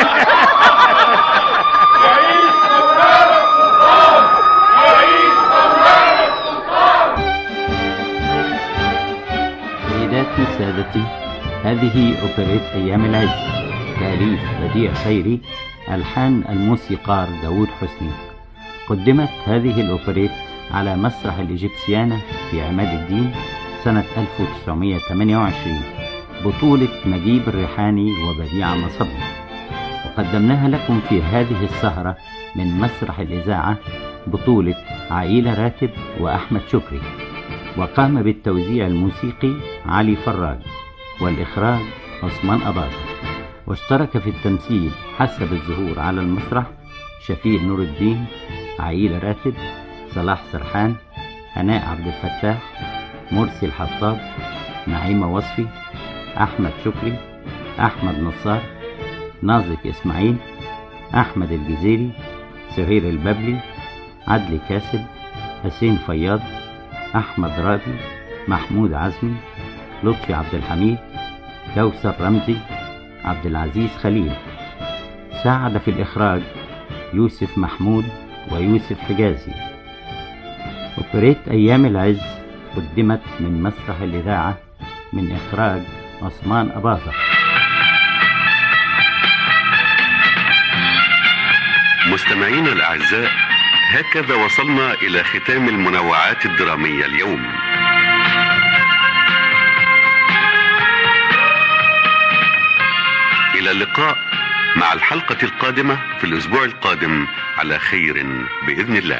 سيداتي سادتي هذه أوبريت أيام العز تأليف بديع خيري ألحان الموسيقار داود حسني قدمت هذه الأوبريت على مسرح الإيجيبسيانة في عماد الدين سنة 1928 بطولة نجيب الريحاني وبديع مصبي وقدمناها لكم في هذه السهرة من مسرح الإذاعة بطولة عائلة راتب وأحمد شكري وقام بالتوزيع الموسيقي علي فراج والإخراج عثمان أباظة واشترك في التمثيل حسب الظهور على المسرح شفيق نور الدين عيلة راتب صلاح سرحان هناء عبد الفتاح مرسي الحطاب نعيمة وصفي أحمد شكري أحمد نصار نازك إسماعيل أحمد الجزيري سهير الببلي عدلي كاسب حسين فياض أحمد راضي محمود عزمي لطفي عبد الحميد كوثر رمزي عبد العزيز خليل ساعد في الإخراج يوسف محمود ويوسف حجازي أوبريت أيام العز قدمت من مسرح الإذاعة من إخراج عثمان أباظة مستمعينا الأعزاء هكذا وصلنا إلى ختام المنوعات الدرامية اليوم إلى اللقاء مع الحلقة القادمة في الأسبوع القادم على خير بإذن الله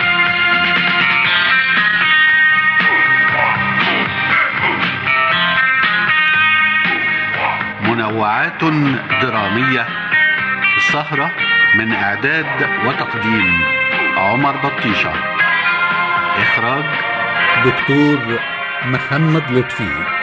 منوعات درامية السهرة من إعداد وتقديم عمر بطيشة إخراج دكتور محمد لطفي